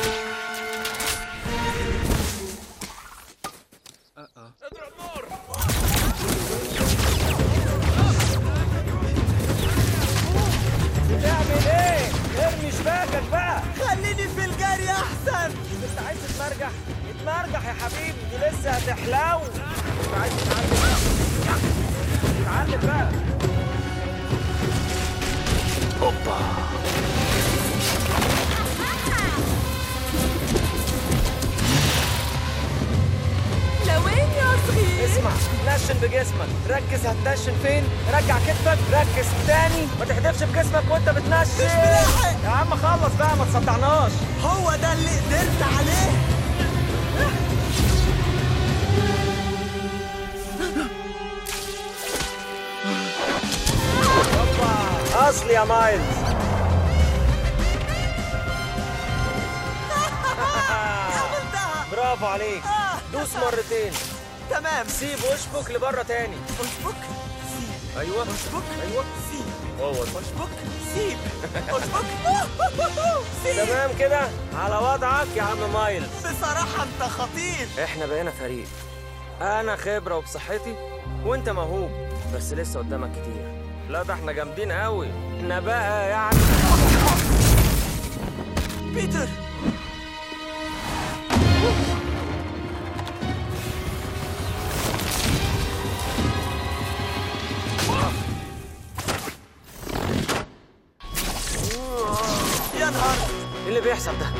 بتعمل ايه ارمي شباكك بقى خليني في الجري احسن لسه عايز تتمرجح اتمرجح يا حبيبي دي لسه هتحلو انت عايز تتعلم اتعلم بقى اوبا لوين يا صغير اسمع نشن بجسمك ركز هتنشن فين رجع كتفك ركز تاني ما تحدفش بجسمك وانت بتنشن مش ملاحق. يا عم خلص بقى ما تصدعناش هو ده اللي قدرت عليه اصلي يا مايلز عملتها برافو عليك دوس مرتين تمام سيب واشبك لبره تاني اشبك ايوه اشبك ايوه سيب هو ده. اشبك سيب اشبك سيب تمام كده على وضعك يا عم مايلز بصراحة انت خطير احنا بقينا فريق انا خبره وبصحتي وانت موهوب بس لسه قدامك كتير لا ده احنا جامدين قوي احنا بقى يعني بيتر يا نهار ايه اللي بيحصل ده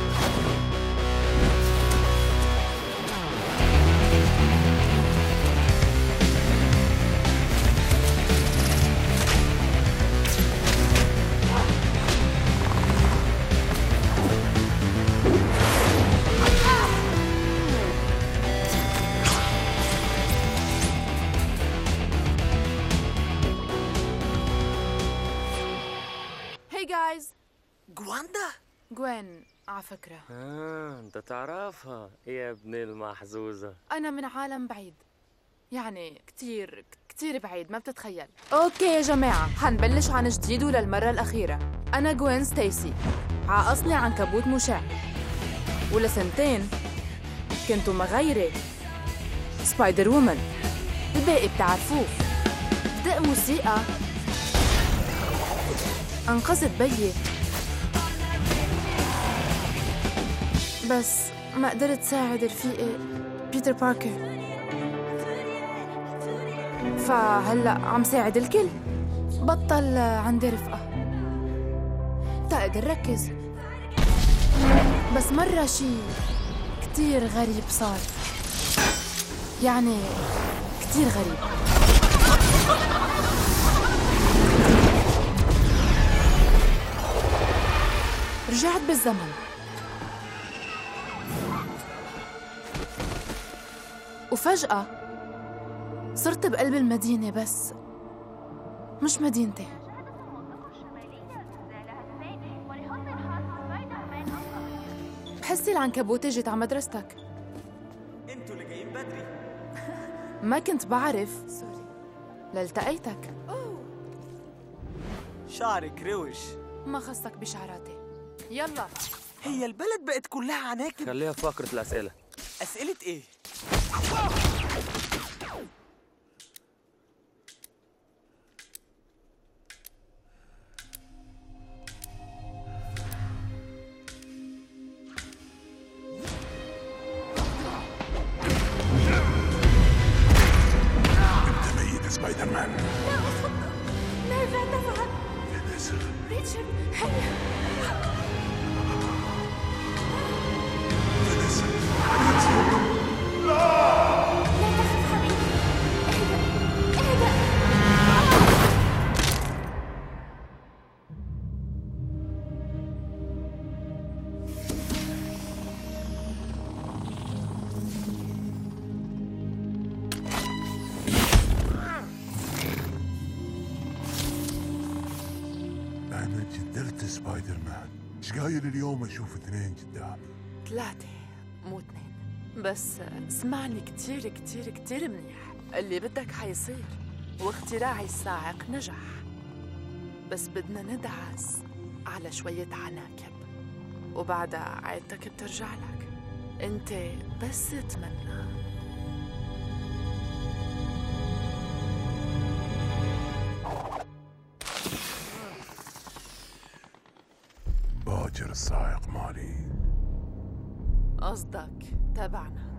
هاي جايز جواندا جوين على فكرة اه انت تعرفها يا ابن المحظوظه أنا من عالم بعيد يعني كتير كتير بعيد ما بتتخيل أوكي يا جماعة حنبلش عن جديد وللمرة الأخيرة أنا جوين ستيسي ع أصلي عنكبوت مشع ولسنتين كنت مغيرة سبايدر وومن الباقي بتعرفوه بدأ موسيقى أنقذت بيي بس ما قدرت ساعد رفيقي بيتر باركر فهلا عم ساعد الكل بطل عندي رفقة تقدر ركز بس مرة شي كتير غريب صار يعني كتير غريب رجعت بالزمن وفجأة صرت بقلب المدينة بس مش مدينتي بحسي العنكبوتة جيت على مدرستك انتوا اللي جايين بدري ما كنت بعرف لالتقيتك شعرك روش ما خصك بشعراتي يلا هي البلد بقت كلها عناكب خليها في فقره الاسئله أسئلة إيه؟ انت ميت سبايدر مان ماذا تفعل؟ ريتشارد هيا لا تخف حبيبي اهدأ اهدأ انا جدرت سبايدر مان ايش قايل اليوم اشوف اثنين قدامي ثلاثة مو اثنين بس اسمعني كتير كتير كتير منيح اللي بدك حيصير واختراعي الصاعق نجح بس بدنا ندعس على شوية عناكب وبعدها عيلتك بترجع لك انت بس تمنى باجر السائق مالي قصدك تبعنا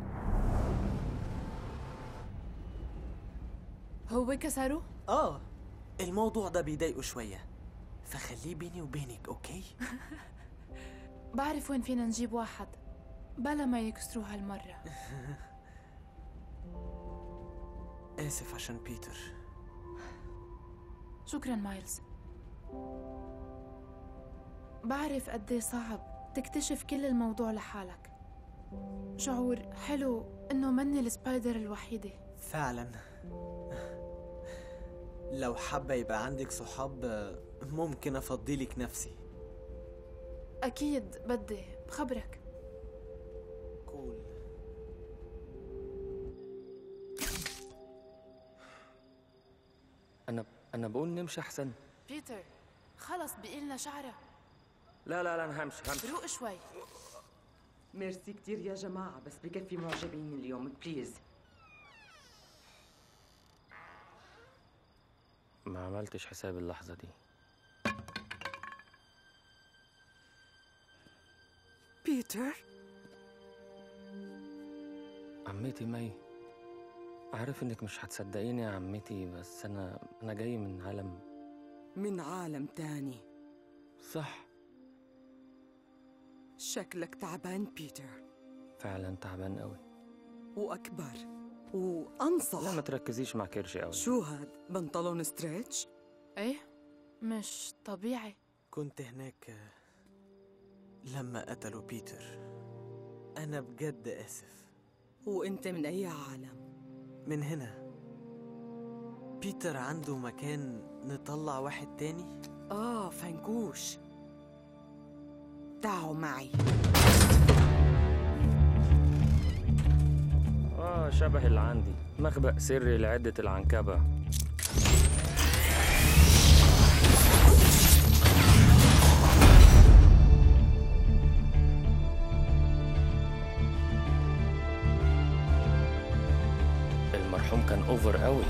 هو كسره؟ اه الموضوع ده بيضايقه شوية فخليه بيني وبينك اوكي؟ بعرف وين فينا نجيب واحد بلا ما يكسروا هالمرة آسف عشان بيتر شكرا مايلز بعرف قد صعب تكتشف كل الموضوع لحالك شعور حلو انه مني السبايدر الوحيدة فعلا لو حابة يبقى عندك صحاب ممكن أفضيلك نفسي اكيد بدي بخبرك كول انا انا بقول نمشي احسن بيتر خلص بقيلنا شعرة لا لا لا انا همشي همشي روق شوي ميرسي كتير يا جماعة بس بكفي معجبين اليوم بليز ما عملتش حساب اللحظة دي بيتر عمتي مي عارف انك مش هتصدقيني يا عمتي بس انا انا جاي من عالم من عالم تاني صح شكلك تعبان بيتر فعلا تعبان قوي وأكبر وأنصح لا ما تركزيش مع كرشي قوي شو هاد بنطلون ستريتش ايه مش طبيعي كنت هناك لما قتلوا بيتر أنا بجد آسف وأنت من أي عالم من هنا بيتر عنده مكان نطلع واحد تاني آه فنكوش تعوا معي اه شبه اللي عندي مخبأ سري لعدة العنكبة المرحوم كان اوفر قوي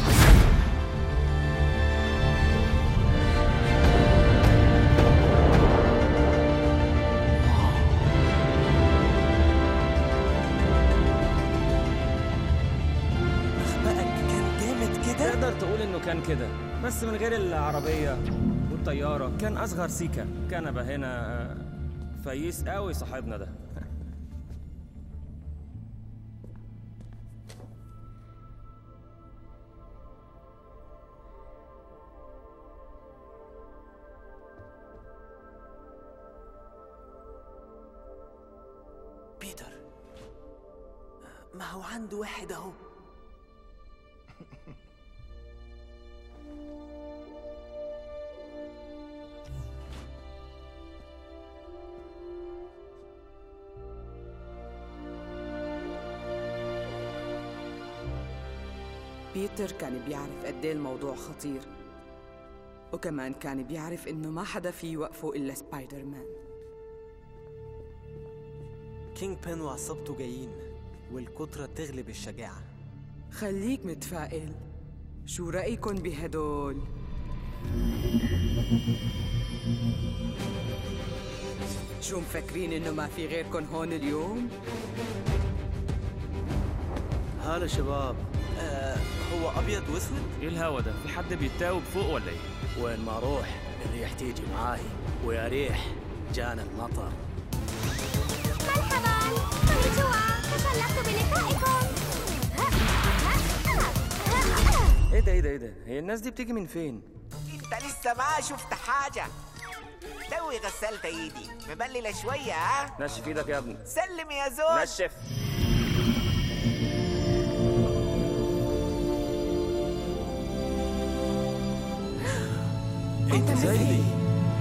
مخبأك كان جامد كده تقدر تقول انه كان كده بس من غير العربية والطيارة كان اصغر سيكا كنبة هنا آه، فييس قوي صاحبنا ده بيتر ما هو عنده واحد اهو بيتر كان بيعرف قد ايه الموضوع خطير وكمان كان بيعرف انه ما حدا فيه يوقفه الا سبايدر مان كينج بين وعصابته جايين والكترة تغلب الشجاعة خليك متفائل شو رأيكم بهدول؟ شو مفكرين انه ما في غيركم هون اليوم؟ هلا شباب آه هو ابيض واسود ايه الهوا ده في حد بيتاوب فوق ولا ايه وين ما اروح الريح تيجي معاي ويا ريح جانا المطر مرحبا كونيتشوا تشرفت بلقائكم ايه ده ايه ده ايه ده هي الناس دي بتيجي من فين انت لسه ما شفت حاجة توي غسلت ايدي مبللة شوية ها نشف ايدك يا ابني سلم يا زول نشف انت ازاي دي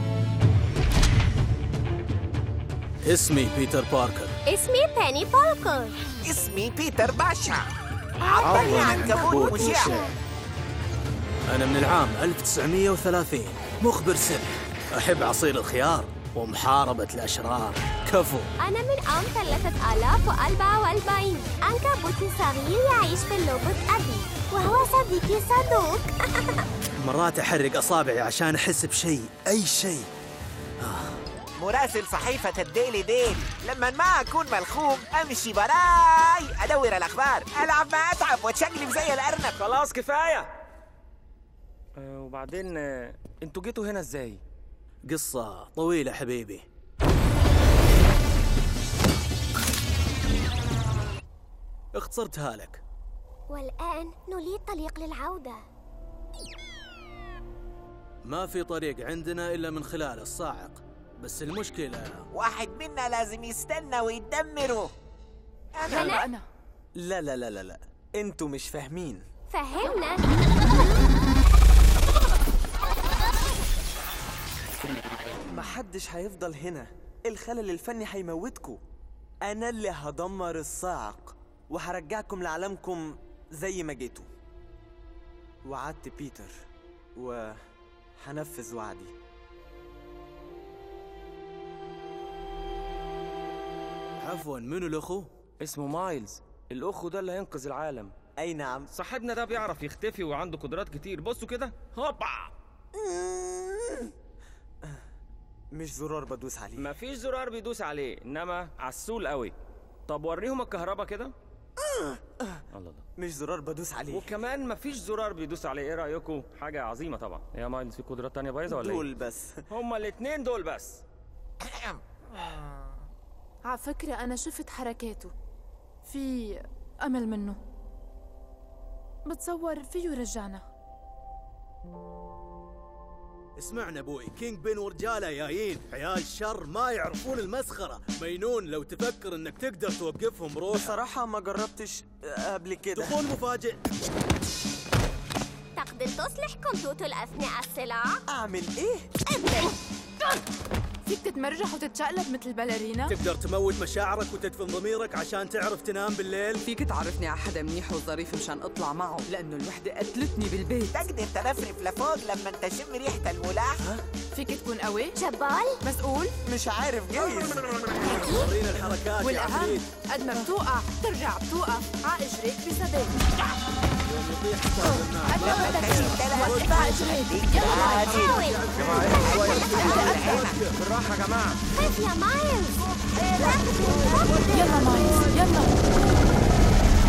اسمي بيتر باركر اسمي باني باركر اسمي بيتر باشا عبرني عن كبوت مشع أنا من العام 1930 مخبر سر أحب عصير الخيار ومحاربة الأشرار كفو أنا من عام 3044 عنكبوت صغير يعيش في اللوبوت أبي وهو صديقي صدوق مرات أحرق أصابعي عشان أحس بشيء أي شيء مراسل صحيفة الديلي ديل لما ما أكون ملخوم أمشي براي أدور الأخبار ألعب مع أتعب وأتشقلب زي الأرنب خلاص كفاية آه وبعدين آه انتوا جيتوا هنا ازاي؟ قصة طويلة حبيبي اختصرتها لك والآن نريد طريق للعودة ما في طريق عندنا إلا من خلال الصاعق بس المشكلة واحد منا لازم يستنى ويدمره أنا أنا لا لا لا لا لا انتوا مش فاهمين فهمنا محدش هيفضل هنا الخلل الفني هيموتكوا انا اللي هدمر الصاعق وهرجعكم لعالمكم زي ما جيتوا وعدت بيتر وهنفذ وعدي عفوا منو الأخو؟ اسمه مايلز الأخو ده اللي هينقذ العالم أي نعم صاحبنا ده بيعرف يختفي وعنده قدرات كتير بصوا كده هوبا مش زرار بدوس عليه مفيش زرار بيدوس عليه انما عسول قوي طب وريهم الكهرباء كده الله الله مش زرار بدوس عليه وكمان مفيش زرار بيدوس عليه ايه رايكم حاجه عظيمه طبعا يا مايلز في قدرات تانية بايظه ولا دول ايه بس هما الاتنين دول بس على فكرة أنا شفت حركاته في أمل منه بتصور فيه يرجعنا اسمعنا ابوي كينج بين ورجاله جايين عيال شر ما يعرفون المسخره مينون لو تفكر انك تقدر توقفهم بروحك بصراحه ما جربتش قبل كده دخول مفاجئ تقدر تصلح كمبيوتر أثناء الصلاة؟ أعمل إيه؟ ابدأ فيك تتمرجح وتتشقلب مثل الباليرينا؟ تقدر تموت مشاعرك وتدفن ضميرك عشان تعرف تنام بالليل فيك تعرفني على حدا منيح وظريف مشان اطلع معه لانه الوحده قتلتني بالبيت تقدر ترفرف لفوق لما تشم ريحة الملاح فيك تكون قوي؟ جبال؟ مسؤول؟ مش عارف جايز ورينا الحركات يا والأهم عفريت قد ما بتوقع ترجع بتوقف على إجريك بثبات يوم يطيح حساب الماء قد ما بدك وقف على إجريك بالراحه يا جماعه خف يا مايلز يلا مايلز يلا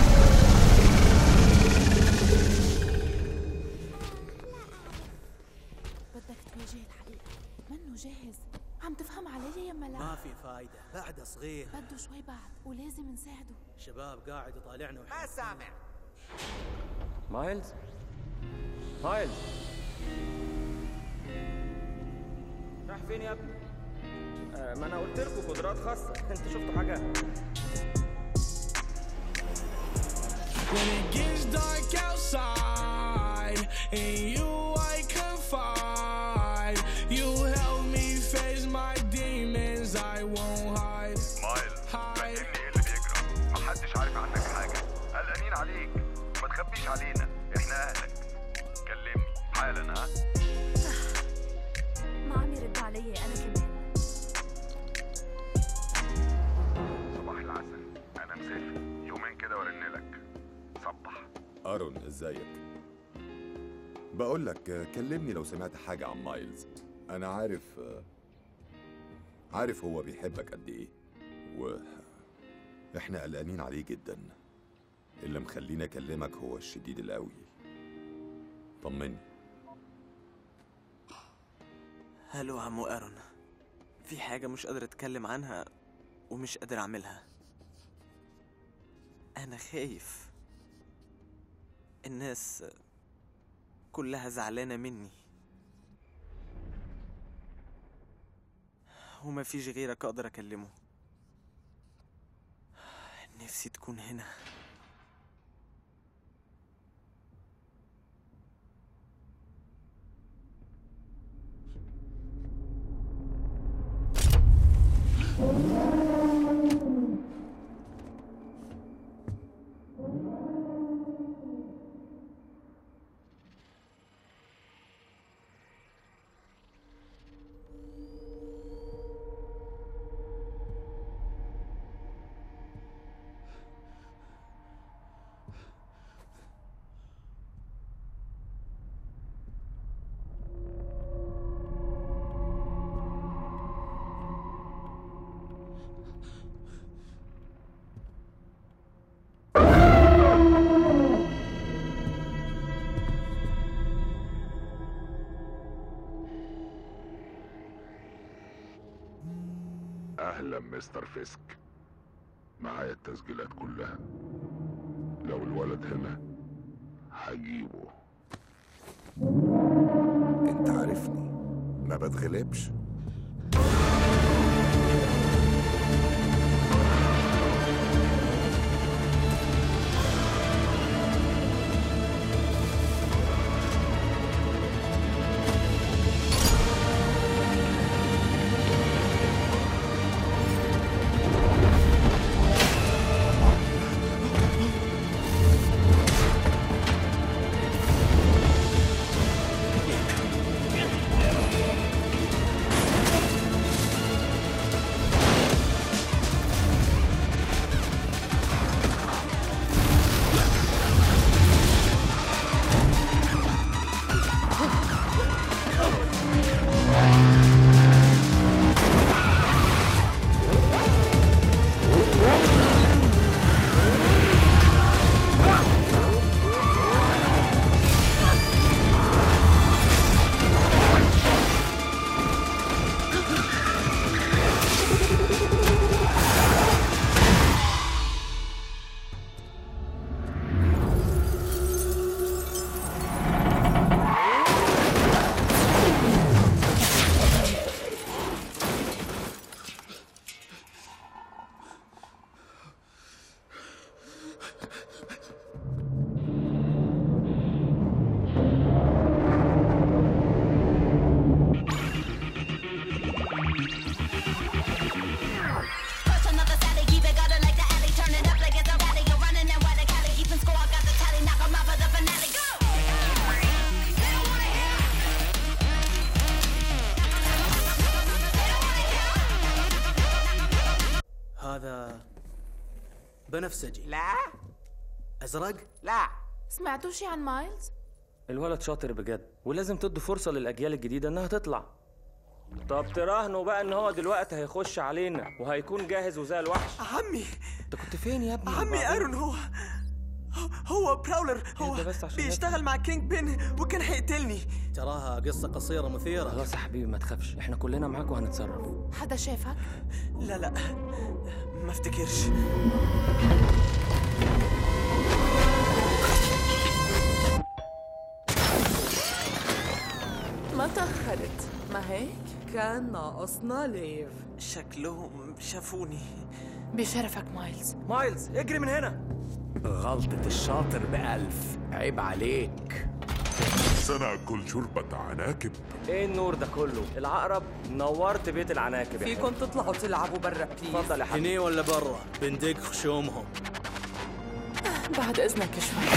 بدك تواجه الحقيقة منه جاهز عم تفهم علي يا ملا ما في فايده بعده صغير بده شوي بعد ولازم نساعده شباب قاعد يطالعنا ما سامع مايلز مايلز راح فين يا ابني آه ما انا قلت لكم قدرات خاصه انتوا شفتوا حاجه When it gets dark outside and you I confide, you help me face my demons. I won't hide. مايلز فهمني ايه اللي بيجرى محدش عارف عنك حاجة قلقانين عليك ما تخبيش علينا احنا اهلك كلمني حالا ها ما عم يرد علي انا كمان صباح العسل انا مسافر يومين كده وارن لك صبح ارون ازيك بقول لك كلمني لو سمعت حاجة عن مايلز انا عارف عارف هو بيحبك قد ايه و احنا قلقانين عليه جدا اللي مخليني اكلمك هو الشديد القوي طمني هلو عمو ايرون في حاجة مش قادر اتكلم عنها ومش قادر اعملها انا خايف الناس كلها زعلانة مني وما فيش غيرك اقدر اكلمه نفسي تكون هنا Thank you. اهلا مستر فيسك معايا التسجيلات كلها لو الولد هنا هجيبه انت عارفني ما بتغلبش Push another sally, keep it gutter like the alley. Turn it up like it's a rally. You're running and white Cali. Keeping score, got the tally. Knock 'em out for the finale. Go! هذا بنفسجي لا ازرق لا سمعتوا شي عن مايلز؟ الولد شاطر بجد ولازم تدوا فرصة للأجيال الجديدة إنها تطلع طب تراهنوا بقى إن هو دلوقتي هيخش علينا وهيكون جاهز وزي الوحش عمي أنت كنت فين يا ابني؟ عمي وبعدين؟ ايرون هو هو براولر هو اهدى بس عشان بيشتغل مع كينج بين وكان هيقتلني تراها قصة قصيرة مثيرة خلاص يا حبيبي ما تخافش احنا كلنا معاك وهنتصرف حدا شافك؟ لا لا ما افتكرش ما تأخرت ما هيك؟ كان ناقصنا ليف شكلهم شافوني بشرفك مايلز مايلز اجري من هنا غلطة الشاطر بألف عيب عليك سنأكل شوربة عناكب ايه النور ده كله العقرب نورت بيت العناكب يا فيكم حبيبي. تطلعوا تلعبوا برا بليز اتفضل يا حبيبي هني ولا برا بندق خشومهم بعد إذنك شوي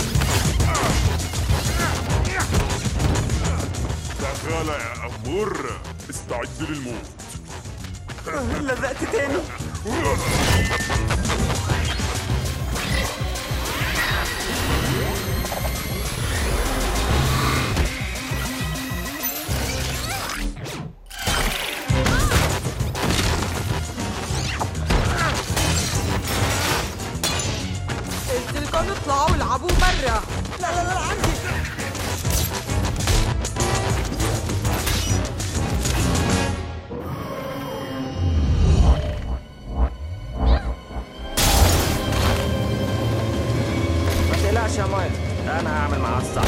شغالة يا أمور استعد للموت لزقت تاني قلت لكم اطلعوا العبوا برا لا لا لا عندي ما تقلقش يا مايلز انا هعمل معاه الصح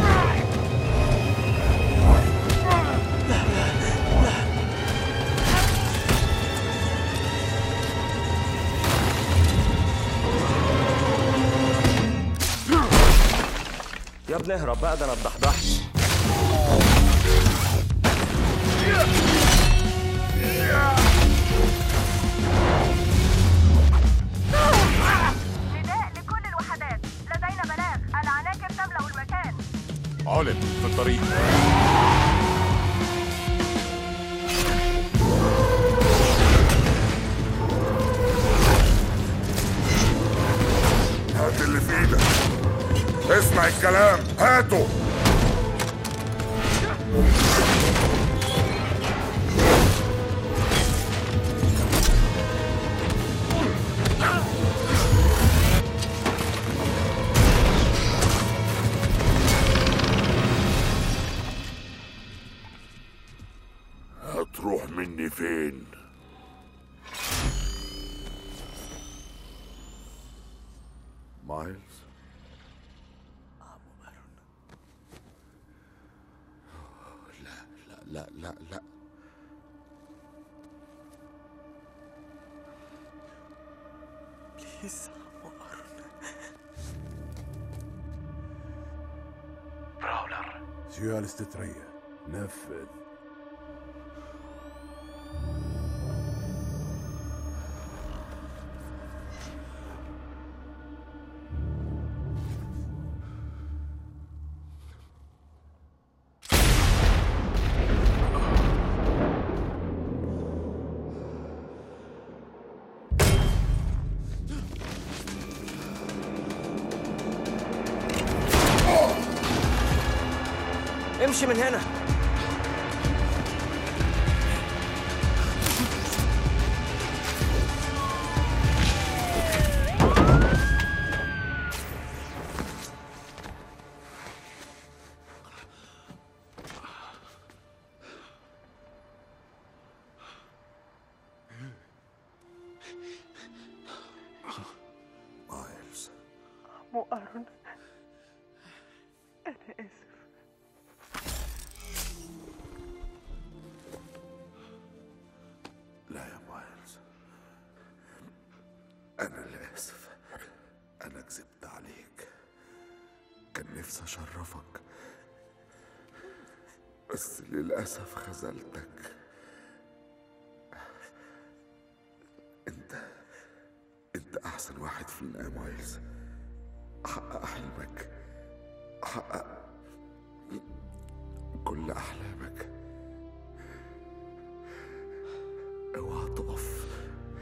يا ابني اهرب بقى ده انا اتضحضحت نداء لكل الوحدات لدينا بلاغ العناكب تملأ المكان علم في الطريق هات اللي في ايدك اسمع الكلام هاته هتروح مني فين مايلز لا لا لا لا لا بليز عمو أرون براولر سيال تتريا نفذ امشي من هنا مايلز عمو أرون أنا آسف لا يا مايلز أنا اللي آسف أنا كذبت عليك كان نفسي أشرفك بس للأسف خذلتك أنت أنت أحسن واحد فينا يا مايلز حقق حلمك حقق كل أحلامك اوعى تقف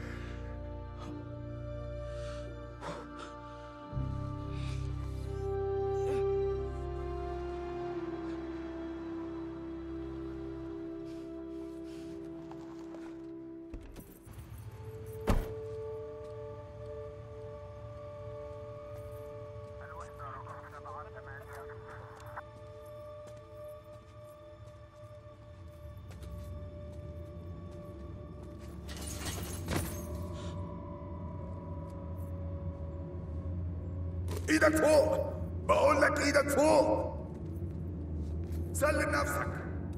ايدك فوق بقول لك ايدك فوق سلم نفسك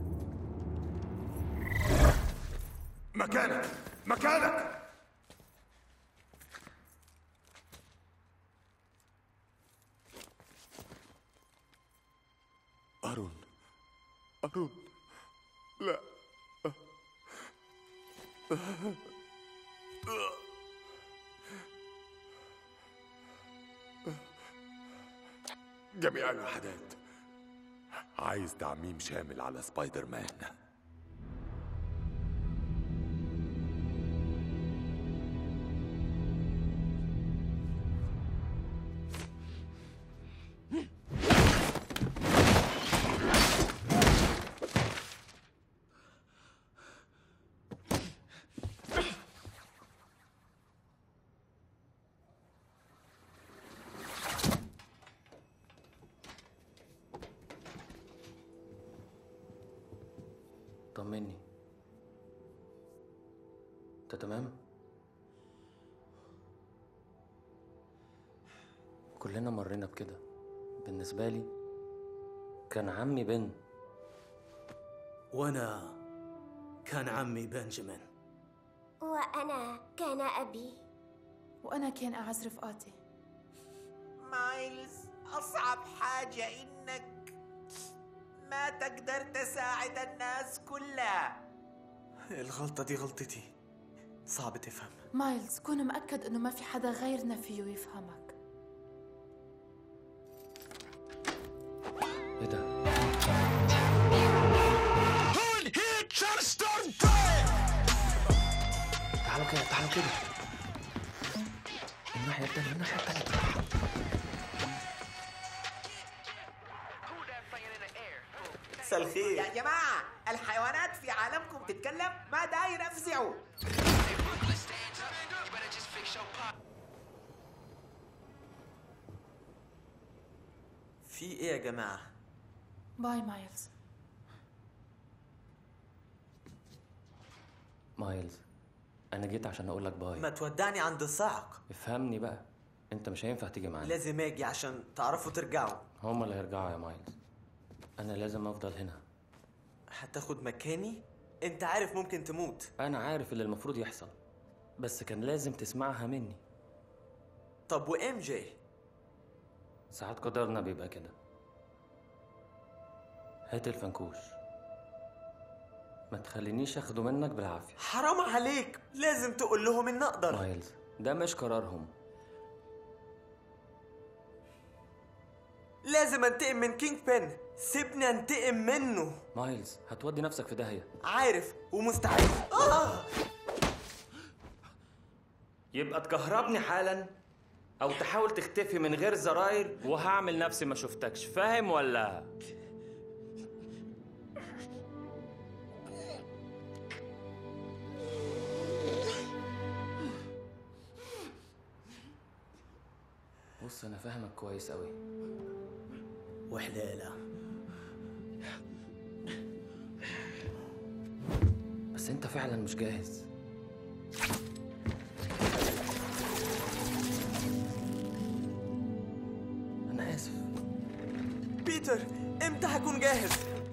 مكانك مكانك أرون أرون لا جميع الوحدات عايز تعميم شامل على سبايدر مان طمني انت تمام كلنا مرينا بكده بالنسبة لي كان عمي بن وانا كان عمي بنجامين وأنا كان أبي وأنا كان أعز رفقاتي مايلز أصعب حاجة إنك ما تقدر تساعد الناس كلها الغلطة دي غلطتي صعب تفهم مايلز كون مأكد إنه ما في حدا غيرنا فيه يفهمك ايه ده تعالوا كده تعالوا كده الناحية التانية الناحية التانية مساء الخير يا جماعة الحيوانات في عالمكم تتكلم ما داير أفزعوا في ايه يا جماعة؟ باي مايلز مايلز انا جيت عشان اقول لك باي ما تودعني عند الصاعق افهمني بقى انت مش هينفع تيجي معانا لازم اجي عشان تعرفوا ترجعوا هما اللي هيرجعوا يا مايلز انا لازم افضل هنا هتاخد مكاني انت عارف ممكن تموت انا عارف اللي المفروض يحصل بس كان لازم تسمعها مني طب وام جي ساعات قدرنا بيبقى كده هات الفنكوش ما تخلينيش اخده منك بالعافيه حرام عليك لازم تقول لهم ان اقدر مايلز ده مش قرارهم لازم انتقم من كينج بين سيبني انتقم منه مايلز هتودي نفسك في داهيه عارف ومستعد آه! يبقى تكهربني حالا او تحاول تختفي من غير زراير وهعمل نفسي ما شفتكش فاهم ولا بص انا فاهمك كويس قوي وحلالة بس انت فعلا مش جاهز انا اسف بيتر امتى هكون جاهز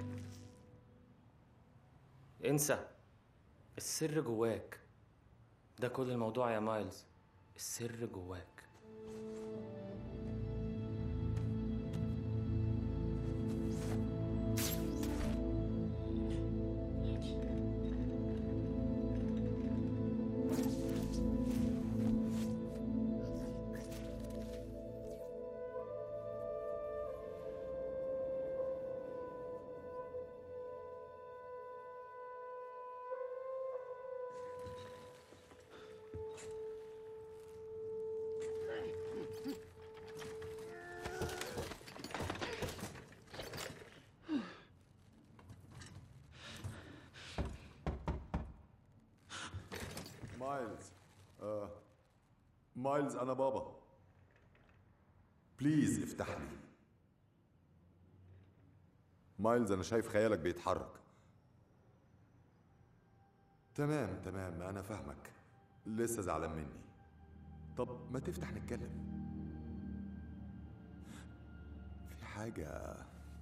انسى السر جواك ده كل الموضوع يا مايلز السر جواك مايلز آه. مايلز انا بابا بليز افتح لي مايلز انا شايف خيالك بيتحرك تمام تمام انا فاهمك لسه زعلان مني طب ما تفتح نتكلم في حاجة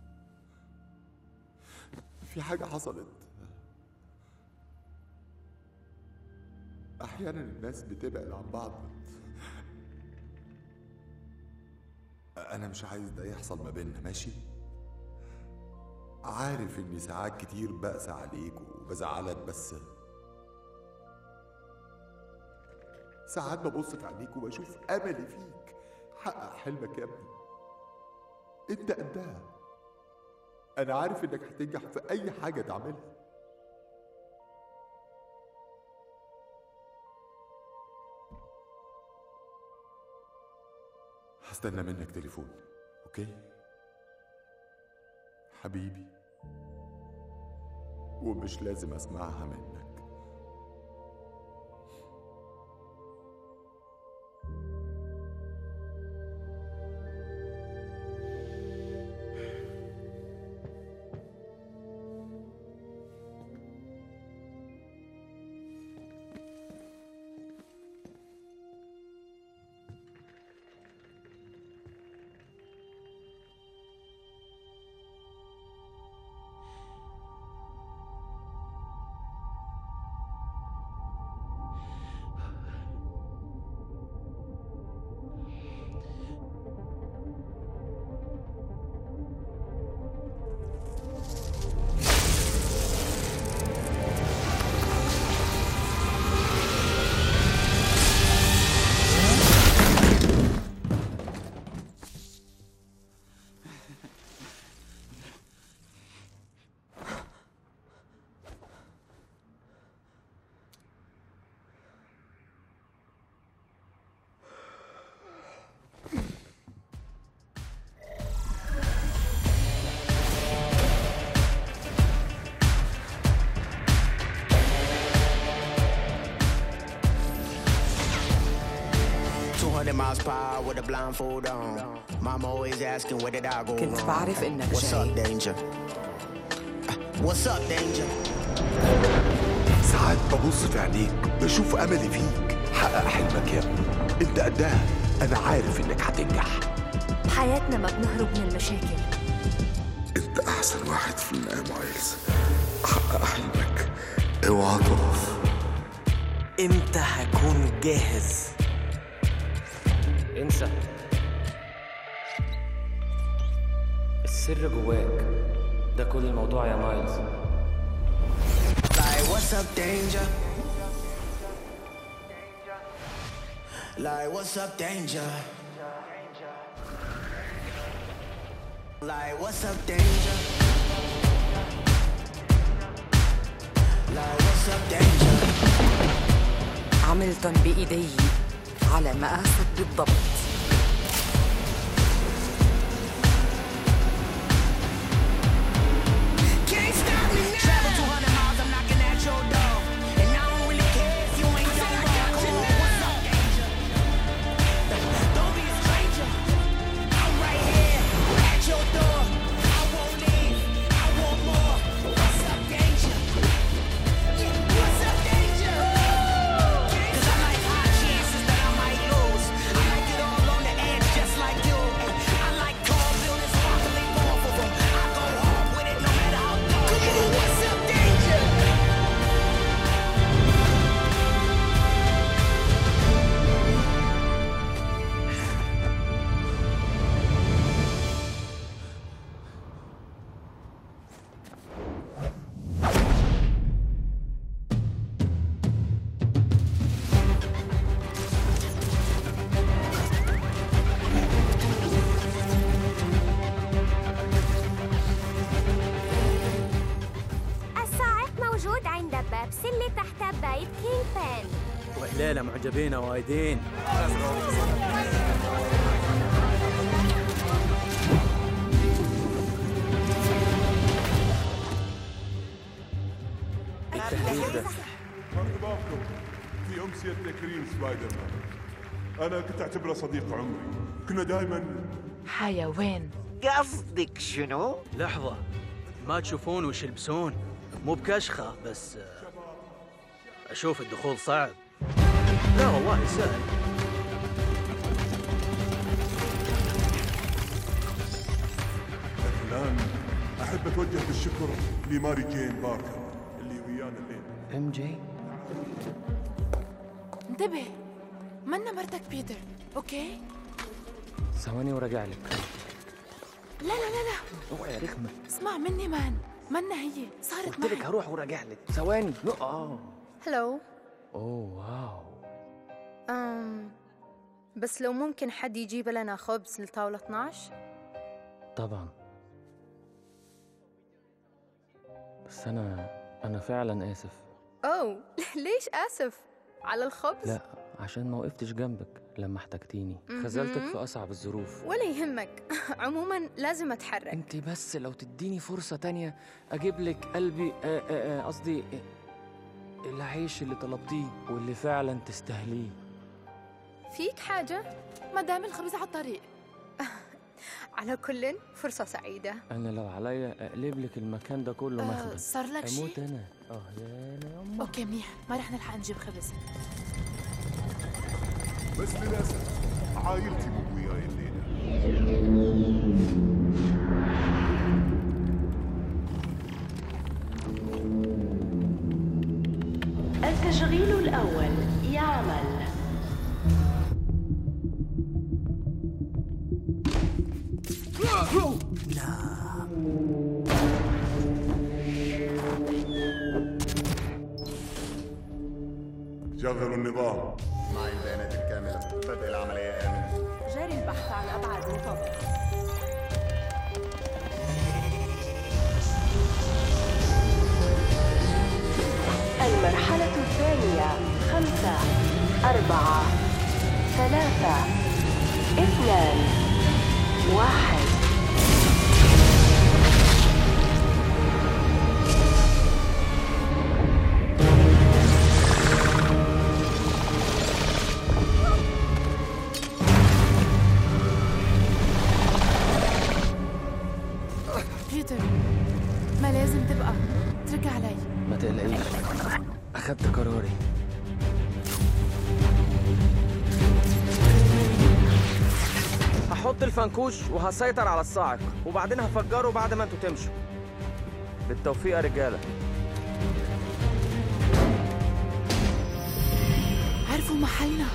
في حاجة حصلت أحيانا الناس بتبعد عن بعض أنا مش عايز ده يحصل ما بيننا ماشي؟ عارف إني ساعات كتير بقسى عليك وبزعلك بس ساعات ببص في عينيك وبشوف أملي فيك حقق حلمك يا ابني أنت قدها أنا عارف إنك هتنجح في أي حاجة تعملها هستنى منك تليفون اوكي حبيبي ومش لازم اسمعها منك Two hundred miles per hour with a blindfold on. Mama always asking where did I go كنت wrong? بعرف إنك What's جاي. up, danger? What's up, danger? ساعات ببص في عينيك بشوف املي فيك حقق حلمك يا ابني انت قدها انا عارف انك هتنجح بحياتنا ما بنهرب من المشاكل انت احسن واحد فينا يا مايلز حقق حلمك اوعى تقف امتى هكون جاهز انسى السر جواك ده كل الموضوع يا مايلز Like, what's up, danger? Like, what's up, danger? Like, what's up, danger? Like, what's up, danger? عملتن بإيدي على مقاسك بالضبط Can't stop me now. Travel 200 miles, I'm knocking at your door. And I don't really care if you ain't your boy. Come on, what's up, danger? Don't be a stranger. I'm right here at your door. I won't leave. I want more. What's up, danger? Yeah, what's up, danger? 'Cause I like high chances that I might lose. I like it all on the edge, just like you. I like tall buildings, sparkling off of 'em. I go hard with it, no matter how dark. Come on, what's up, danger? الصاعق موجود عند باب سلة تحت بيت كينج بان وحليله معجبين وايدين التهديد ده مرحبا بكم في أمسية تكريم سبايدر مان أنا كنت أعتبره صديق عمري كنا دائما حيوان قصدك شنو؟ لحظة ما تشوفون وش يلبسون مو بكشخة بس آه، أشوف الدخول صعب لا والله سهل الآن أحب أتوجه بالشكر لماري جين باركر اللي ويانا الليل ام جي انتبه منا مرتك بيتر اوكي ثواني وراجع لك لا لا لا لا اوعي يا رخمه اسمع مني مان منا هي صارت قلت لك معي هروح وراجع لك ثواني اه هلو اوه واو أم بس لو ممكن حد يجيب لنا خبز لطاولة 12 طبعا بس انا انا فعلا اسف أوه ليش آسف على الخبز؟ لا عشان ما وقفتش جنبك لما احتجتيني خذلتك مهم. في اصعب الظروف ولا يهمك عموما لازم أتحرك انت بس لو تديني فرصة تانية اجيب لك قلبي آه، آه، آه، قصدي آه، العيش اللي طلبتيه واللي فعلا تستاهليه فيك حاجة؟ ما دام الخبز على الطريق على كل فرصة سعيدة انا لو عليا اقلب لك المكان ده كله آه، مخبز صار لك شي؟ اموت انا اه يا انا يما اوكي منيح ما رح نلحق نجيب خبز بس للأسف عائلتي مو وياي الليلة التشغيل الأول يعمل شغلوا النظام معي البيانات الكاملة بدء العملية آمن جاري البحث عن أبعد مطابق المرحلة الثانية خمسة أربعة ثلاثة اثنان واحد بيتر ما لازم تبقى اترك علي ما تقلقيش اخدت قراري هحط الفنكوش وهسيطر على الصاعق وبعدين هفجره بعد ما انتوا تمشوا بالتوفيق يا رجاله عرفوا محلنا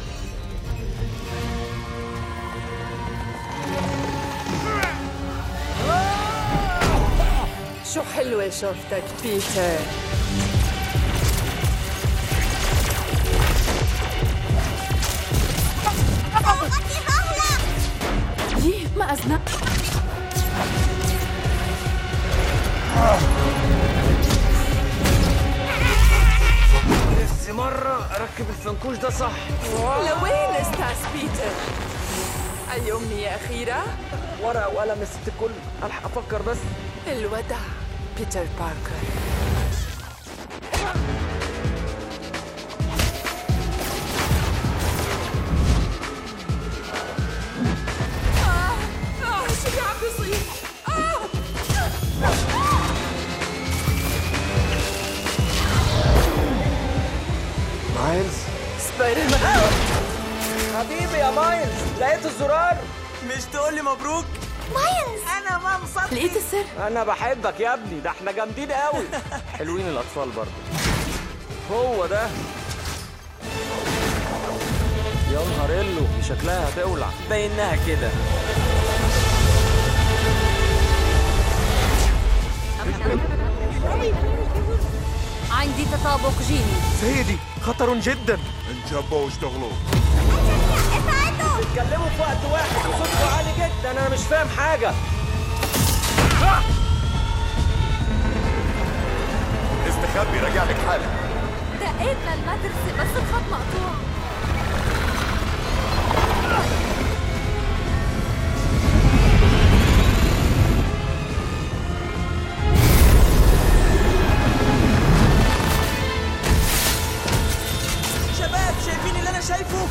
شو حلوة شوفتك بيتر يي ما أذنب نفسي مرة أركب الفنكوش ده صح لوين استاذ بيتر؟ أي أمنية أخيرة؟ ورقة وقلم يا ست الكل ألحق أفكر بس الوداع بيتر باركر آه آه شو اللي عم بيصير؟ آه مايلز سبايدر مان حبيبي يا مايلز لقيت الزرار مش تقول لي مبروك مايلز انا ما مصدق لقيت السر أنا بحبك يا ابني ده احنا جامدين قوي حلوين الأطفال برضه هو ده يا نهار إلو دي شكلها هتولع باينها كده عندي تطابق جيني سيدي خطر جدا انجبوا واشتغلوا بيتكلموا في وقت واحد وصوتكم عالي جدا أنا مش فاهم حاجة استخبي راجع لك حالا دقيت للمدرسة بس الخط مقطوع شباب شايفين اللي انا شايفه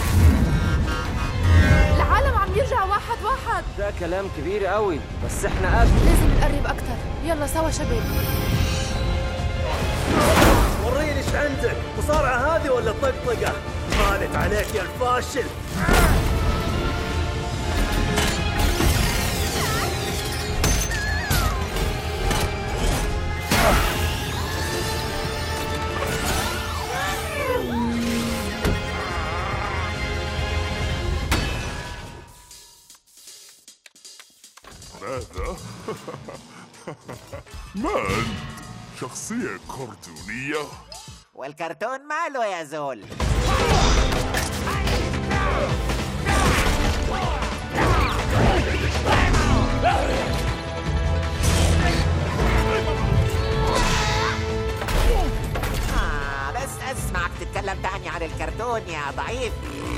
العالم عم يرجع واحد واحد ده كلام كبير قوي بس احنا قد لازم نقرب أكتر يلا سوا شباب وريني ايش عندك مصارعة هذه ولا طقطقة هانت عليك يا الفاشل ماذا؟ ما أنت؟ شخصية كرتونية؟ والكرتون ماله يا زول آه بس اسمعك تتكلم تاني عن الكرتون يا ضعيف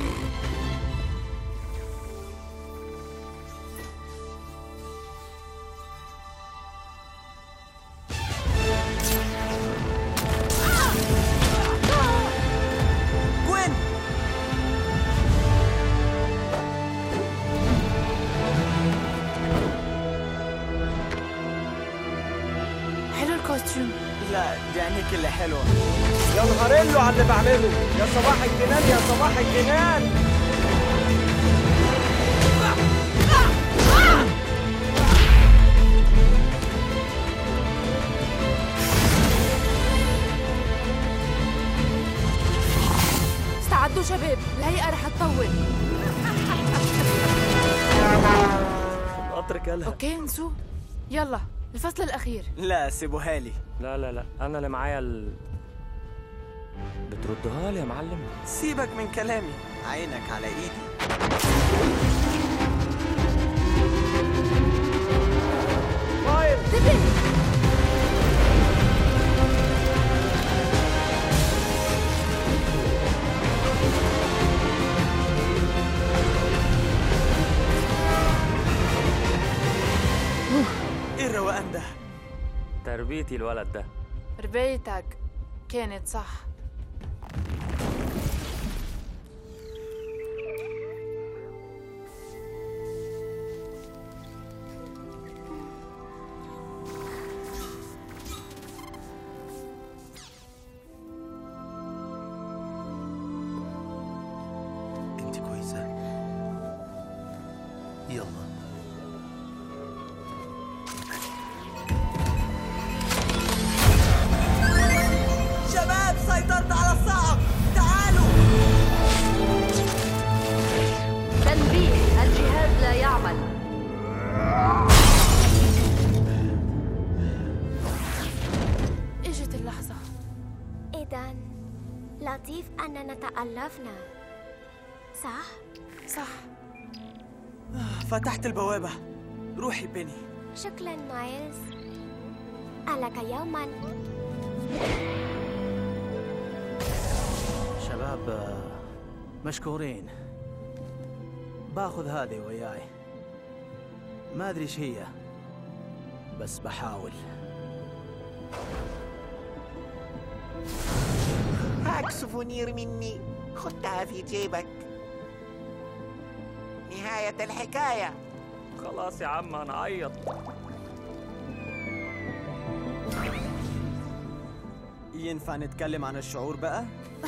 جوين حلو الكوستيوم لا دي عينيك اللي حلوه يا نهار إلو على اللي بعمله يا صباح الجنان يا صباح الجنان استعدوا شباب الهيئة رح تطول القطر كلها اوكي نسو يلا الفصل الأخير لا سيبوها لي لا لا لا أنا اللي معايا ال... بتردها لي يا معلم سيبك من كلامي عينك على ايدي انتبه ايه الروقان ده تربيتي الولد ده ربايتك كانت صح انت كويسة يلا إذا لطيف أننا تألفنا صح؟ صح فتحت البوابة روحي بيني شكرا مايلز ألك يوما شباب آه، مشكورين باخذ هذه وياي ما ادري ايش هي بس بحاول هاك سوفونير مني خدها في جيبك نهاية الحكاية خلاص يا عم هنعيط ينفع نتكلم عن الشعور بقى؟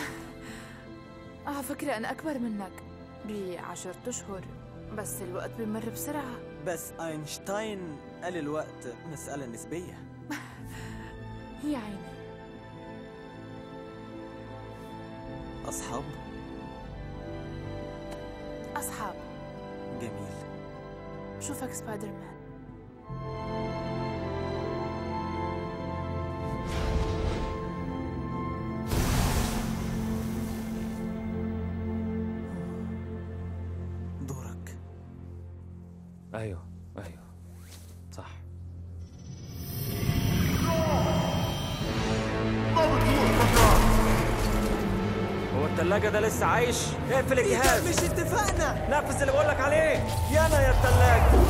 على فكرة أنا أكبر منك بعشرة أشهر بس الوقت بيمر بسرعة بس أينشتاين قال الوقت مسألة نسبية يا عيني أصحاب أصحاب جميل شوفك سبايدر مان دورك ايوه ايوه صح هو التلاجة ده لسه عايش؟ اقفل الجهاز مش اتفقنا نفذ اللي بقولك عليه يلا يا التلاجة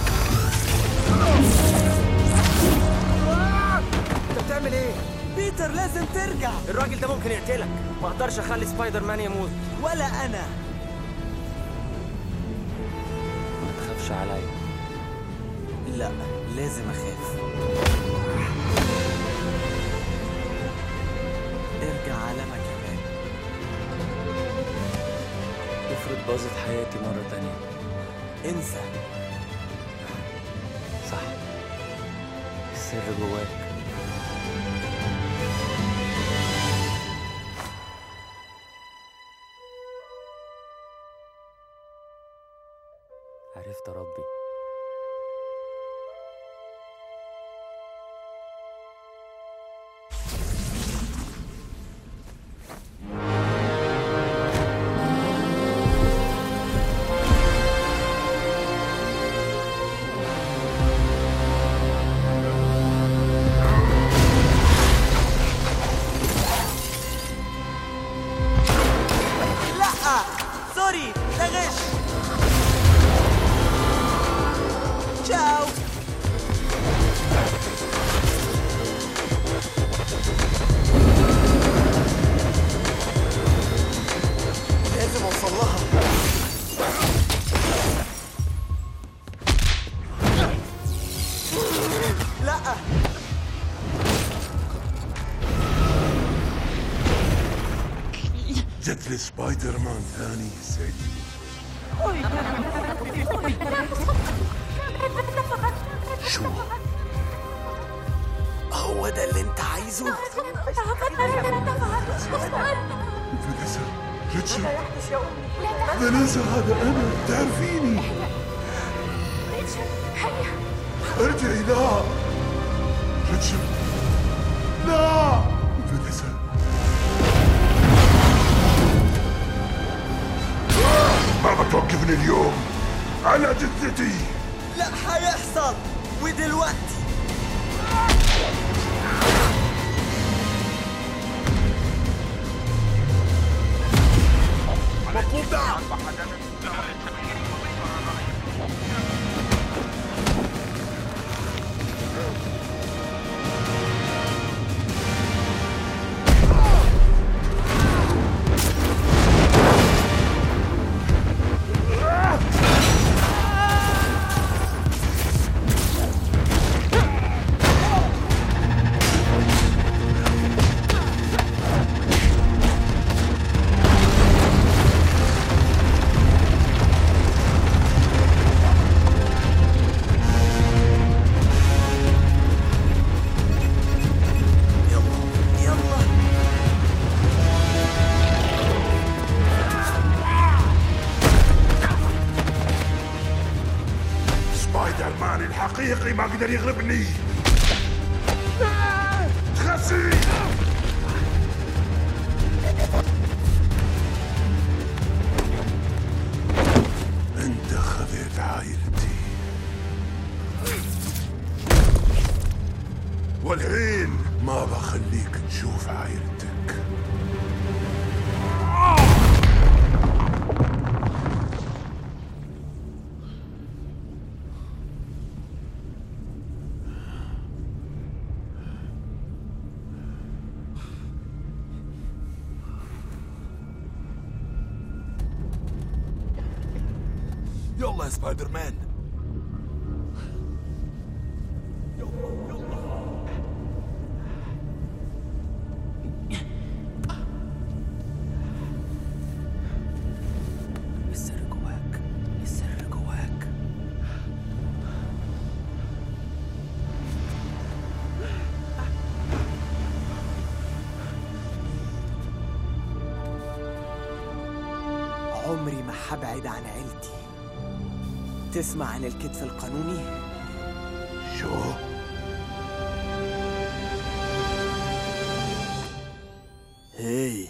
انت بتعمل ايه؟ بيتر لازم ترجع الراجل ده ممكن يقتلك ما اقدرش اخلي سبايدر مان يموت ولا أنا ما تخافش عليا لا لازم أخاف ارجع عالمك كمان افرض باظت حياتي مرة تانية انسى صح السر جواك عرفت ربي لا سوري ده غش تشاو لازم اوصل لها لا جت لي سبايدر مان ثاني يسعدني شو هو ده اللي انت عايزه فانيسا ريتشارد فانيسا هذا انا تعرفيني ارجعي لا ريتشارد لا فانيسا ما بتوقفني اليوم على جثتي لا هيحصل ودلوقتي مطلوب دعم سبايدر مان الحقيقي ما قدر يغلبني خسي والحين ما بخليك تشوف عايلتك يلا يا سبايدر مان السر جواك السر جواك عمري ما حبعد عن عيلتي تسمع عن الكتف القانوني؟ شو؟ هي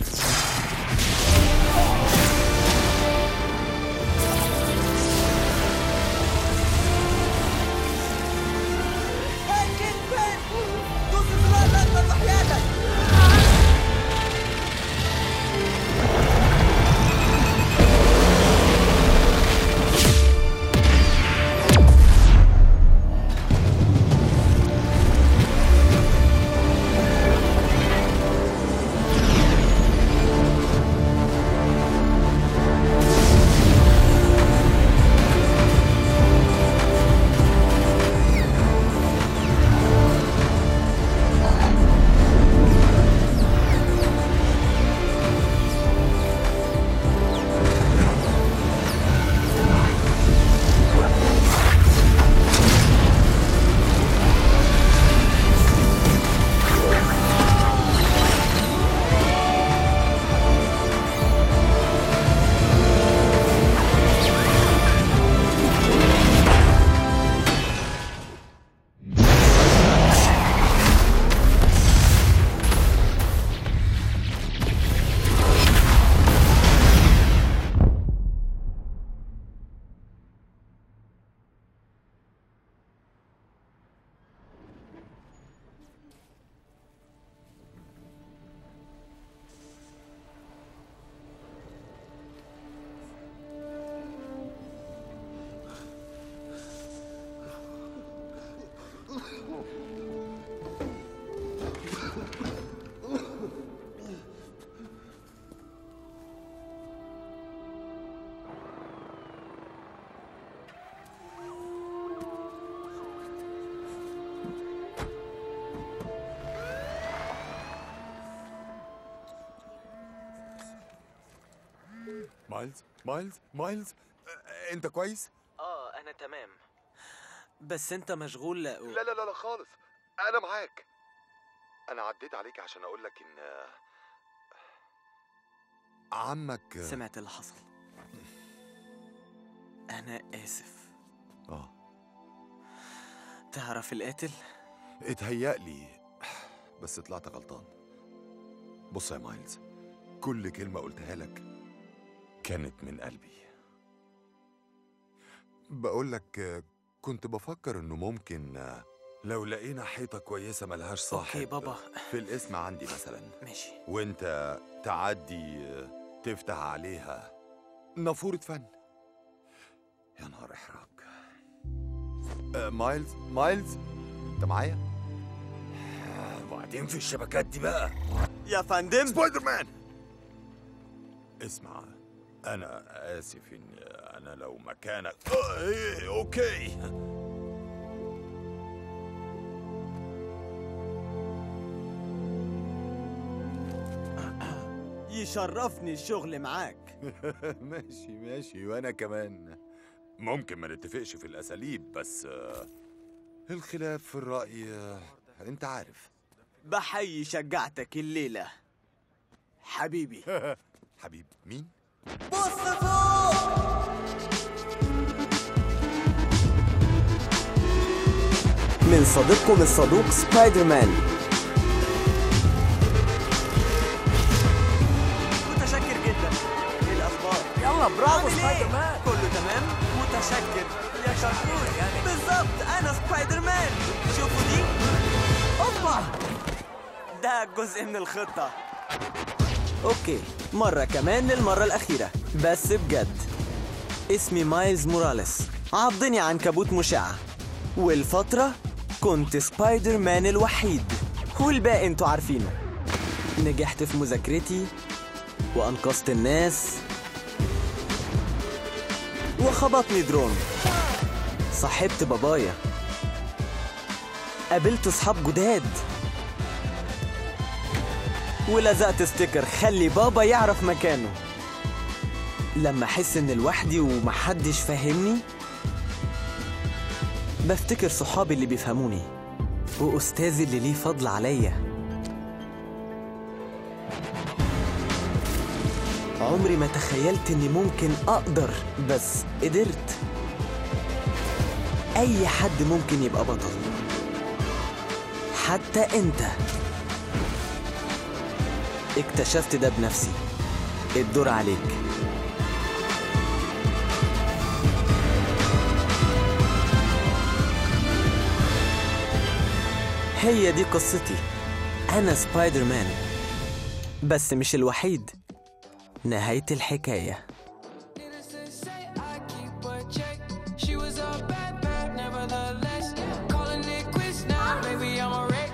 مايلز مايلز مايلز آه، انت كويس اه انا تمام بس انت مشغول لا لا لا لا خالص انا معاك انا عديت عليك عشان اقول لك ان آه، عمك آه، سمعت اللي حصل انا اسف اه تعرف القاتل اتهيألي بس طلعت غلطان بص يا مايلز كل كلمة قلتها لك كانت من قلبي بقول لك آه، كنت بفكر انه ممكن آه، لو لقينا حيطة كويسة ملهاش صاحب اوكي بابا في الاسم عندي مثلا ماشي وانت تعدي آه، تفتح عليها نافورة فن يا نهار احراج آه، مايلز مايلز انت معايا آه، وبعدين في الشبكات دي بقى يا فندم سبايدر مان اسمع انا اسف ان انا لو مكانك آه، إيه، اوكي يشرفني الشغل معاك ماشي ماشي وانا كمان ممكن ما نتفقش في الاساليب بس آه، الخلاف في الراي آه، انت عارف بحيي شجاعتك الليلة حبيبي حبيب مين بص فوق من صديقكم الصدوق سبايدر مان متشكر جدا ايه الاخبار يلا برافو عامل إيه؟ سبايدر مان. كله تمام متشكر يا شطور يعني بالظبط انا سبايدر مان شوفوا دي ده جزء من الخطة اوكي مرة كمان للمرة الأخيرة بس بجد اسمي مايلز موراليس عضني عنكبوت مشعة والفترة كنت سبايدر مان الوحيد والباقي انتوا عارفينه نجحت في مذاكرتي وأنقذت الناس وخبطني درون صاحبت بابايا قابلت صحاب جداد ولزقت ستيكر خلي بابا يعرف مكانه لما احس ان لوحدي ومحدش فاهمني بفتكر صحابي اللي بيفهموني واستاذي اللي ليه فضل عليا عمري ما تخيلت اني ممكن اقدر بس قدرت اي حد ممكن يبقى بطل حتى انت اكتشفت ده بنفسي الدور عليك هي دي قصتي انا سبايدر مان بس مش الوحيد نهاية الحكاية but check. She was a bad bad, nevertheless. Calling it quits now, baby, I'm a wreck.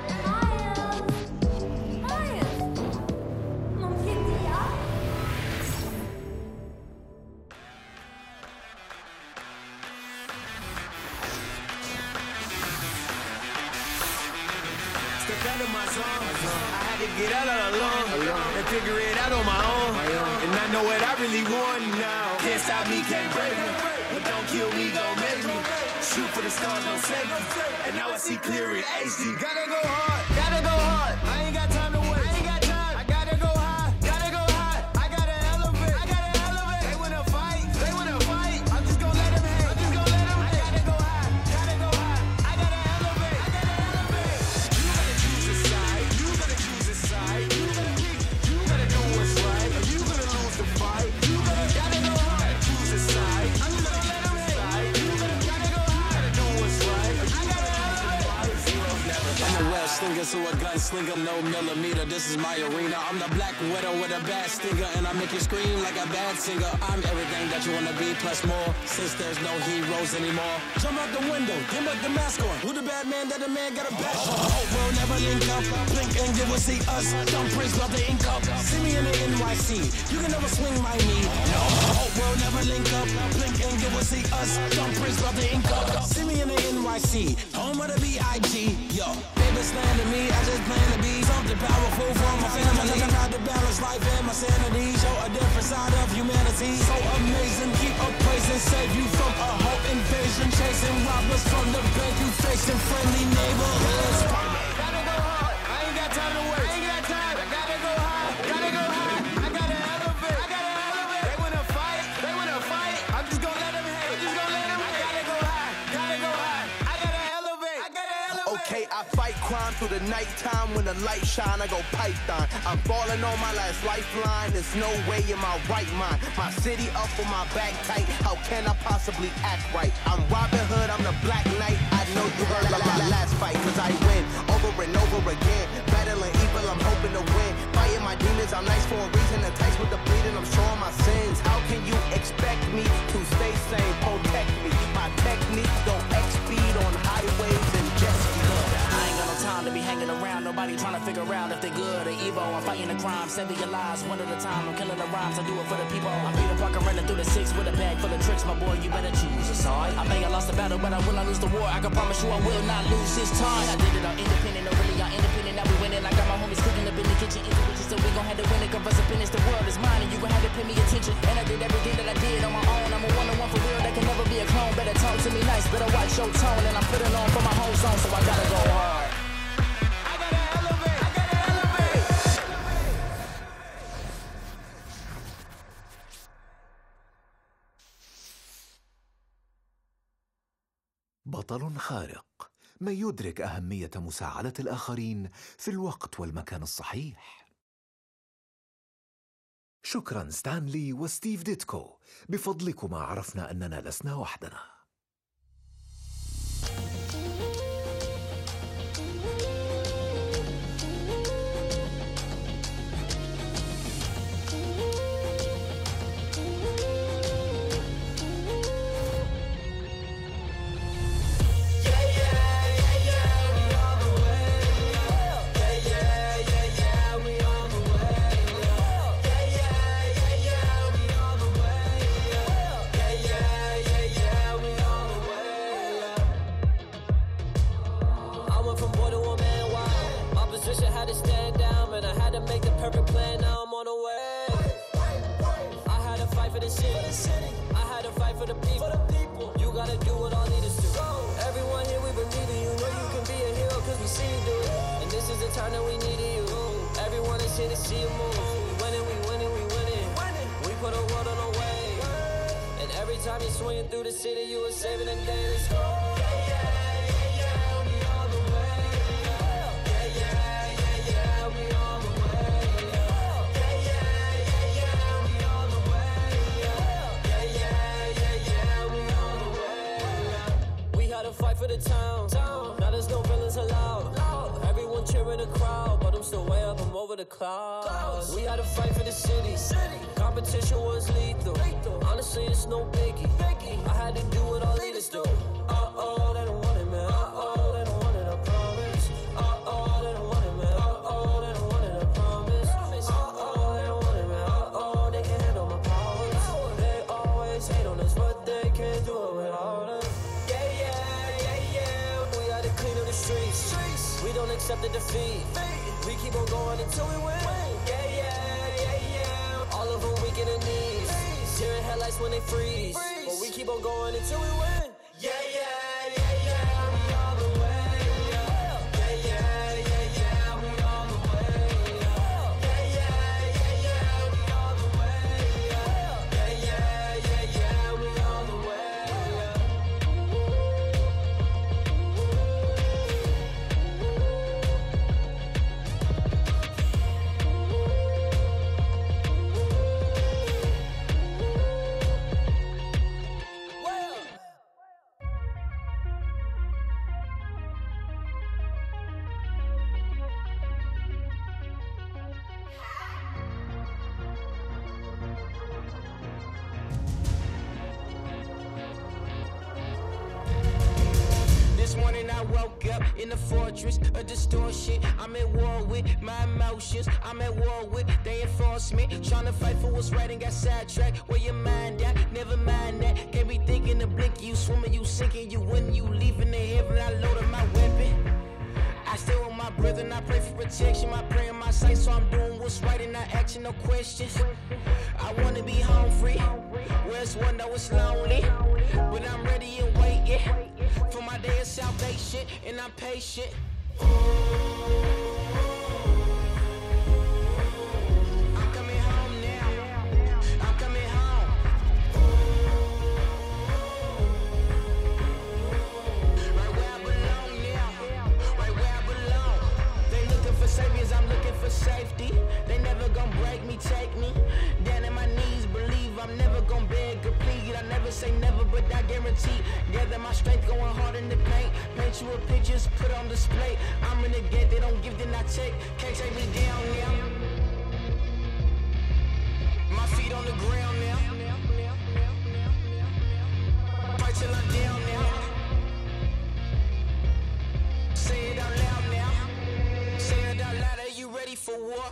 Step out of my zone. I had to get out all alone and figure it out on my own. And I know what I really want now. Can't stop me, can't break me. But don't kill me, don't make me. Shoot for the stars, don't save me. And now I see clear in HD. Gotta go hard, gotta go hard. I ain't got time to wait. I ain't got time. I gotta go high, gotta go high. I gotta elevate, I gotta elevate. They wanna fight, they wanna fight. I'm just gonna let them hate. I'm just gonna let them hate. I gotta go high, gotta go high. I gotta elevate, I gotta elevate. You gotta choose a side. You gotta choose a side. You gotta pick. You gotta do what's right. Or you gonna lose the fight. You gotta gotta go high. Choose a side. I'm just gonna let them hate. You gotta gotta go high. Gotta do what's right. Or you gotta elevate. Zero never. I'm a well slinger, so a gunslinger, no millimeter. This is my arena. I'm the black widow with a bad stinger, and I make you scream like a bad singer. I'm everything that you wanna be, plus more. Since there's no heroes anymore, jump out the window, give up the mask on. Who the bad man that the man got a bash on? Hope we'll never link up. Blink and you will see us. Don't praise love the ink up. See me in the NYC. You can never swing my knee. No, hope we'll never link up. Blink and you will see us. Don't praise love the ink up. See me in the NYC. Home of the B.I.G. Yo, baby, stand to me. I just plan to be something powerful for my family. I try to balance life and my sanity. Show a different side of humanity. So amazing. Keep up praising. Save you from a whole invasion. Chasing robbers from the bank. You facing friendly neighborhoods. Gotta go hard. I ain't got time to wait. I ain't got time. I gotta go high. Gotta go high. I gotta elevate. I gotta elevate. They wanna fight. They wanna fight. I'm just gonna let them hate. I'm just gonna let them hate. I gotta go high. Gotta go high. I gotta elevate. I gotta elevate. Okay, I fight crime through the nighttime when the light shine. I go python. I'm falling on my last lifeline. There's no way in my right mind. My city up on my back tight. How can I possibly act right? I'm Robin Hood. I'm the Black Knight. I know you heard of my last fight, cause I win over and over again. Battling evil, I'm hoping to win. Fighting my demons, I'm nice for a reason. Enticed with the bleeding, I'm showing my sins. How can you expect me to stay sane? Protect me. My technique go X speed on highways and jet skis. I ain't got no time to be hanging around. Nobody trying to figure out if they good or evil. I'm fighting the crime, saving your lives one at a time. I'm killing the rhymes, I do it for the people. I'm Peter Parker running through the six with a bag full of tricks. My boy, you better choose a side. I may have lost the battle, but I will not lose the war. I can promise you I will not lose this time. I did it all independent, no really all independent. Now we winning. I got my homies cooking up in the kitchen. Intuition, so we gon' have to win it. Converse and finish. The world is mine, and you gon' have to pay me attention. And I did everything that I did on my own. I'm a one on one for real. That can never be a clone. Better talk to me nice. Better watch your tone. And I'm putting on for my whole zone, so I gotta go hard. بطل خارق من يدرك اهميه مساعده الاخرين في الوقت والمكان الصحيح شكرا ستانلي وستيف ديتكو بفضلكما عرفنا اننا لسنا وحدنا to a man wild. Opposition had to stand down, man. I had to make the perfect plan. Now I'm on the way. I had to fight for the city. I had to fight for the people. You gotta do what all leaders do. Everyone here, we believe in you. Know you can be a hero cause we see you do it. And this is the time that we needed you. Everyone is here to see you move. We winning, we winning, we winning. We put a world on the way. And every time you're swinging through the city, you are saving the day. Let's go. Yeah, yeah, yeah, yeah, we on the way. Yeah, yeah, yeah, yeah, we on the way. Yeah, yeah, yeah, yeah, we on the way. Yeah, yeah, yeah, yeah, we on the way. We had to fight for the town. Now there's no villains allowed. Everyone cheering the crowd, but I'm still way up. I'm over the clouds. We had to fight for the city. Competition was lethal. Honestly, it's no biggie. I had to do what all leaders do. Uh oh, they don't want it, man. Uh oh, they don't want it. I promise. Uh oh, they don't want it, man. Uh oh, they don't want it. I promise. Uh oh, they don't want it, man. Uh oh, they can't handle my powers. They always hate on us, but they can't do it without us. Yeah, yeah, yeah, yeah. We had to clean up the streets. We don't accept the defeat. We keep on going until we win. Yeah, yeah, yeah, yeah. All of them weak in the knees. Tearing headlights when they freeze. But we keep on going until we win. Yeah, yeah, yeah, yeah. We on the way. Yeah, yeah, yeah, yeah. We on the way. Yeah, yeah, yeah, yeah. We on the way. Yeah, yeah, yeah, yeah. We on the way. This morning I woke up in the fortress of distortion. I'm at war with my emotions. I'm at war with they enforcement. Trying to fight for what's right and got sidetracked. Where your mind at? Never mind that. Can't be thinking to blink. You swimming, you sinking, you winning, you leaving the heaven. I loaded my weapon. I stay with my brother and I pray for protection. My prayer in my sight, so I'm doing what's right and not asking no questions. I wanna be home free. Where's one that was lonely? But I'm ready and waiting for my day of salvation, and I'm patient. I'm coming home now. I'm coming home. Right where I belong now. Right where I belong. They looking for saviors, I'm looking for safety. They never gonna break me, take me. Down in my knees, believe I'm never gonna beg or plead. I never say never, but I guarantee. Gather my strength, going hard in the paint. Paint you a pictures, put on display. I'm in the gate, they don't give, then I take. Can't take me down now. My feet on the ground now. Fight till I'm down now. Say it out loud now. Say it out loud. Are you ready for war?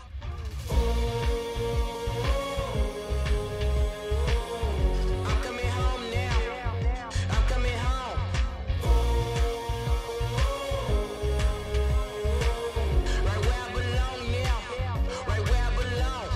I'm coming home now. I'm coming home. Right where I belong now. Right where I belong.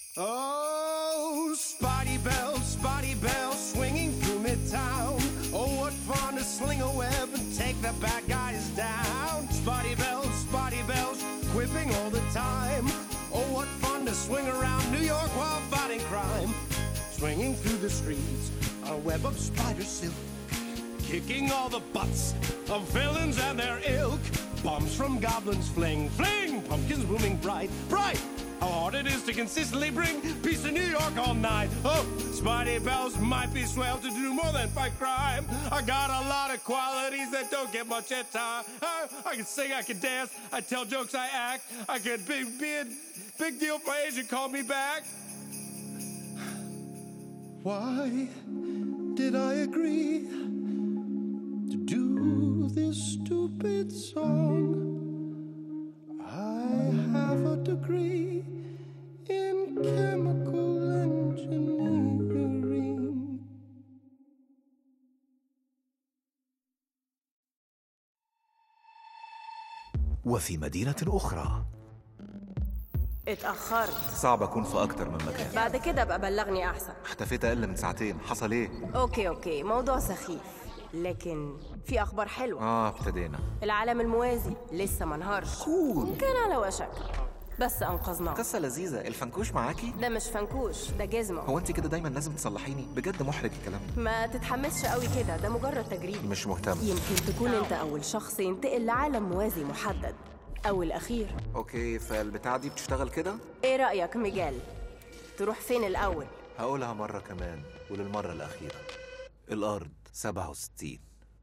Oh, Spotty Bell, Spotty Bell, swinging through Midtown. Oh, what fun to sling a web and take the bad guys down. Spotty Bell, Spotty Bell, quipping all the time. Oh, what fun to swing around New York while fighting crime. Swinging through the streets, a web of spider silk. Kicking all the butts of villains and their ilk. Bombs from goblins fling, fling, pumpkins blooming bright, bright. How hard it is to consistently bring peace to New York all night. Oh, Spidey Bells might be swell to do more than fight crime. I got a lot of qualities that don't get much at time. I, I can sing, I can dance, I tell jokes, I act. I could be, be a big deal for Asia, call me back. Why did I agree to do this stupid song? I have a degree in chemical engineering. وفي مدينة أخرى اتأخرت صعب أكون في أكتر من مكان بعد كده بقى بلغني أحسن اختفيت أقل من ساعتين حصل إيه؟ أوكي أوكي موضوع سخيف لكن في أخبار حلوة آه ابتدينا العالم الموازي لسه منهارش كول كان على وشك بس أنقذناه قصة لذيذة الفنكوش معاكي؟ ده مش فنكوش ده جزمة هو أنت كده دايما لازم تصلحيني بجد محرج الكلام ده ما تتحمسش قوي كده ده مجرد تجريب مش مهتم يمكن تكون انت أول شخص ينتقل لعالم موازي محدد أو الأخير أوكي فالبتاعة دي بتشتغل كده؟ إيه رأيك ميجال؟ تروح فين الأول؟ هقولها مرة كمان وللمرة الأخيرة الأرض 67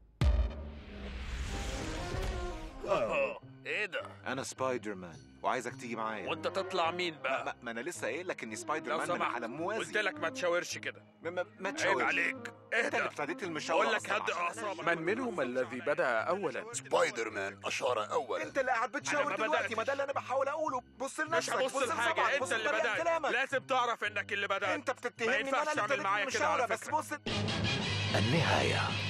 ايه ده؟ أنا سبايدر مان وعايزك تيجي معايا وانت تطلع مين بقى؟ ما, ما أنا لسه قايل لك إني سبايدر لو مان من سمحت عالم موازي قلت لك ما تشاورش كده ما, ما, ما عيب تشاورش عليك أنت اهدى اللي ابتديت المشاورة بقول لك أصلاً هدي عشان- اعصابك من منهم الذي بدا اولا سبايدر مان أشار أولا أنت اللي قاعد أنا بتشاور ما دلوقتي بدأتش. ما ده اللي أنا بحاول أقوله بص مش لنفسك هبص بص لحاجه لصبعك بص انت اللي لمريم بدات كلامك لازم تعرف انك اللي بدات أنت ما بتتهمني إن أنا ينفعش اللي تعمل ابتديت معايا كده المشاورة على بس فكره بص النهاية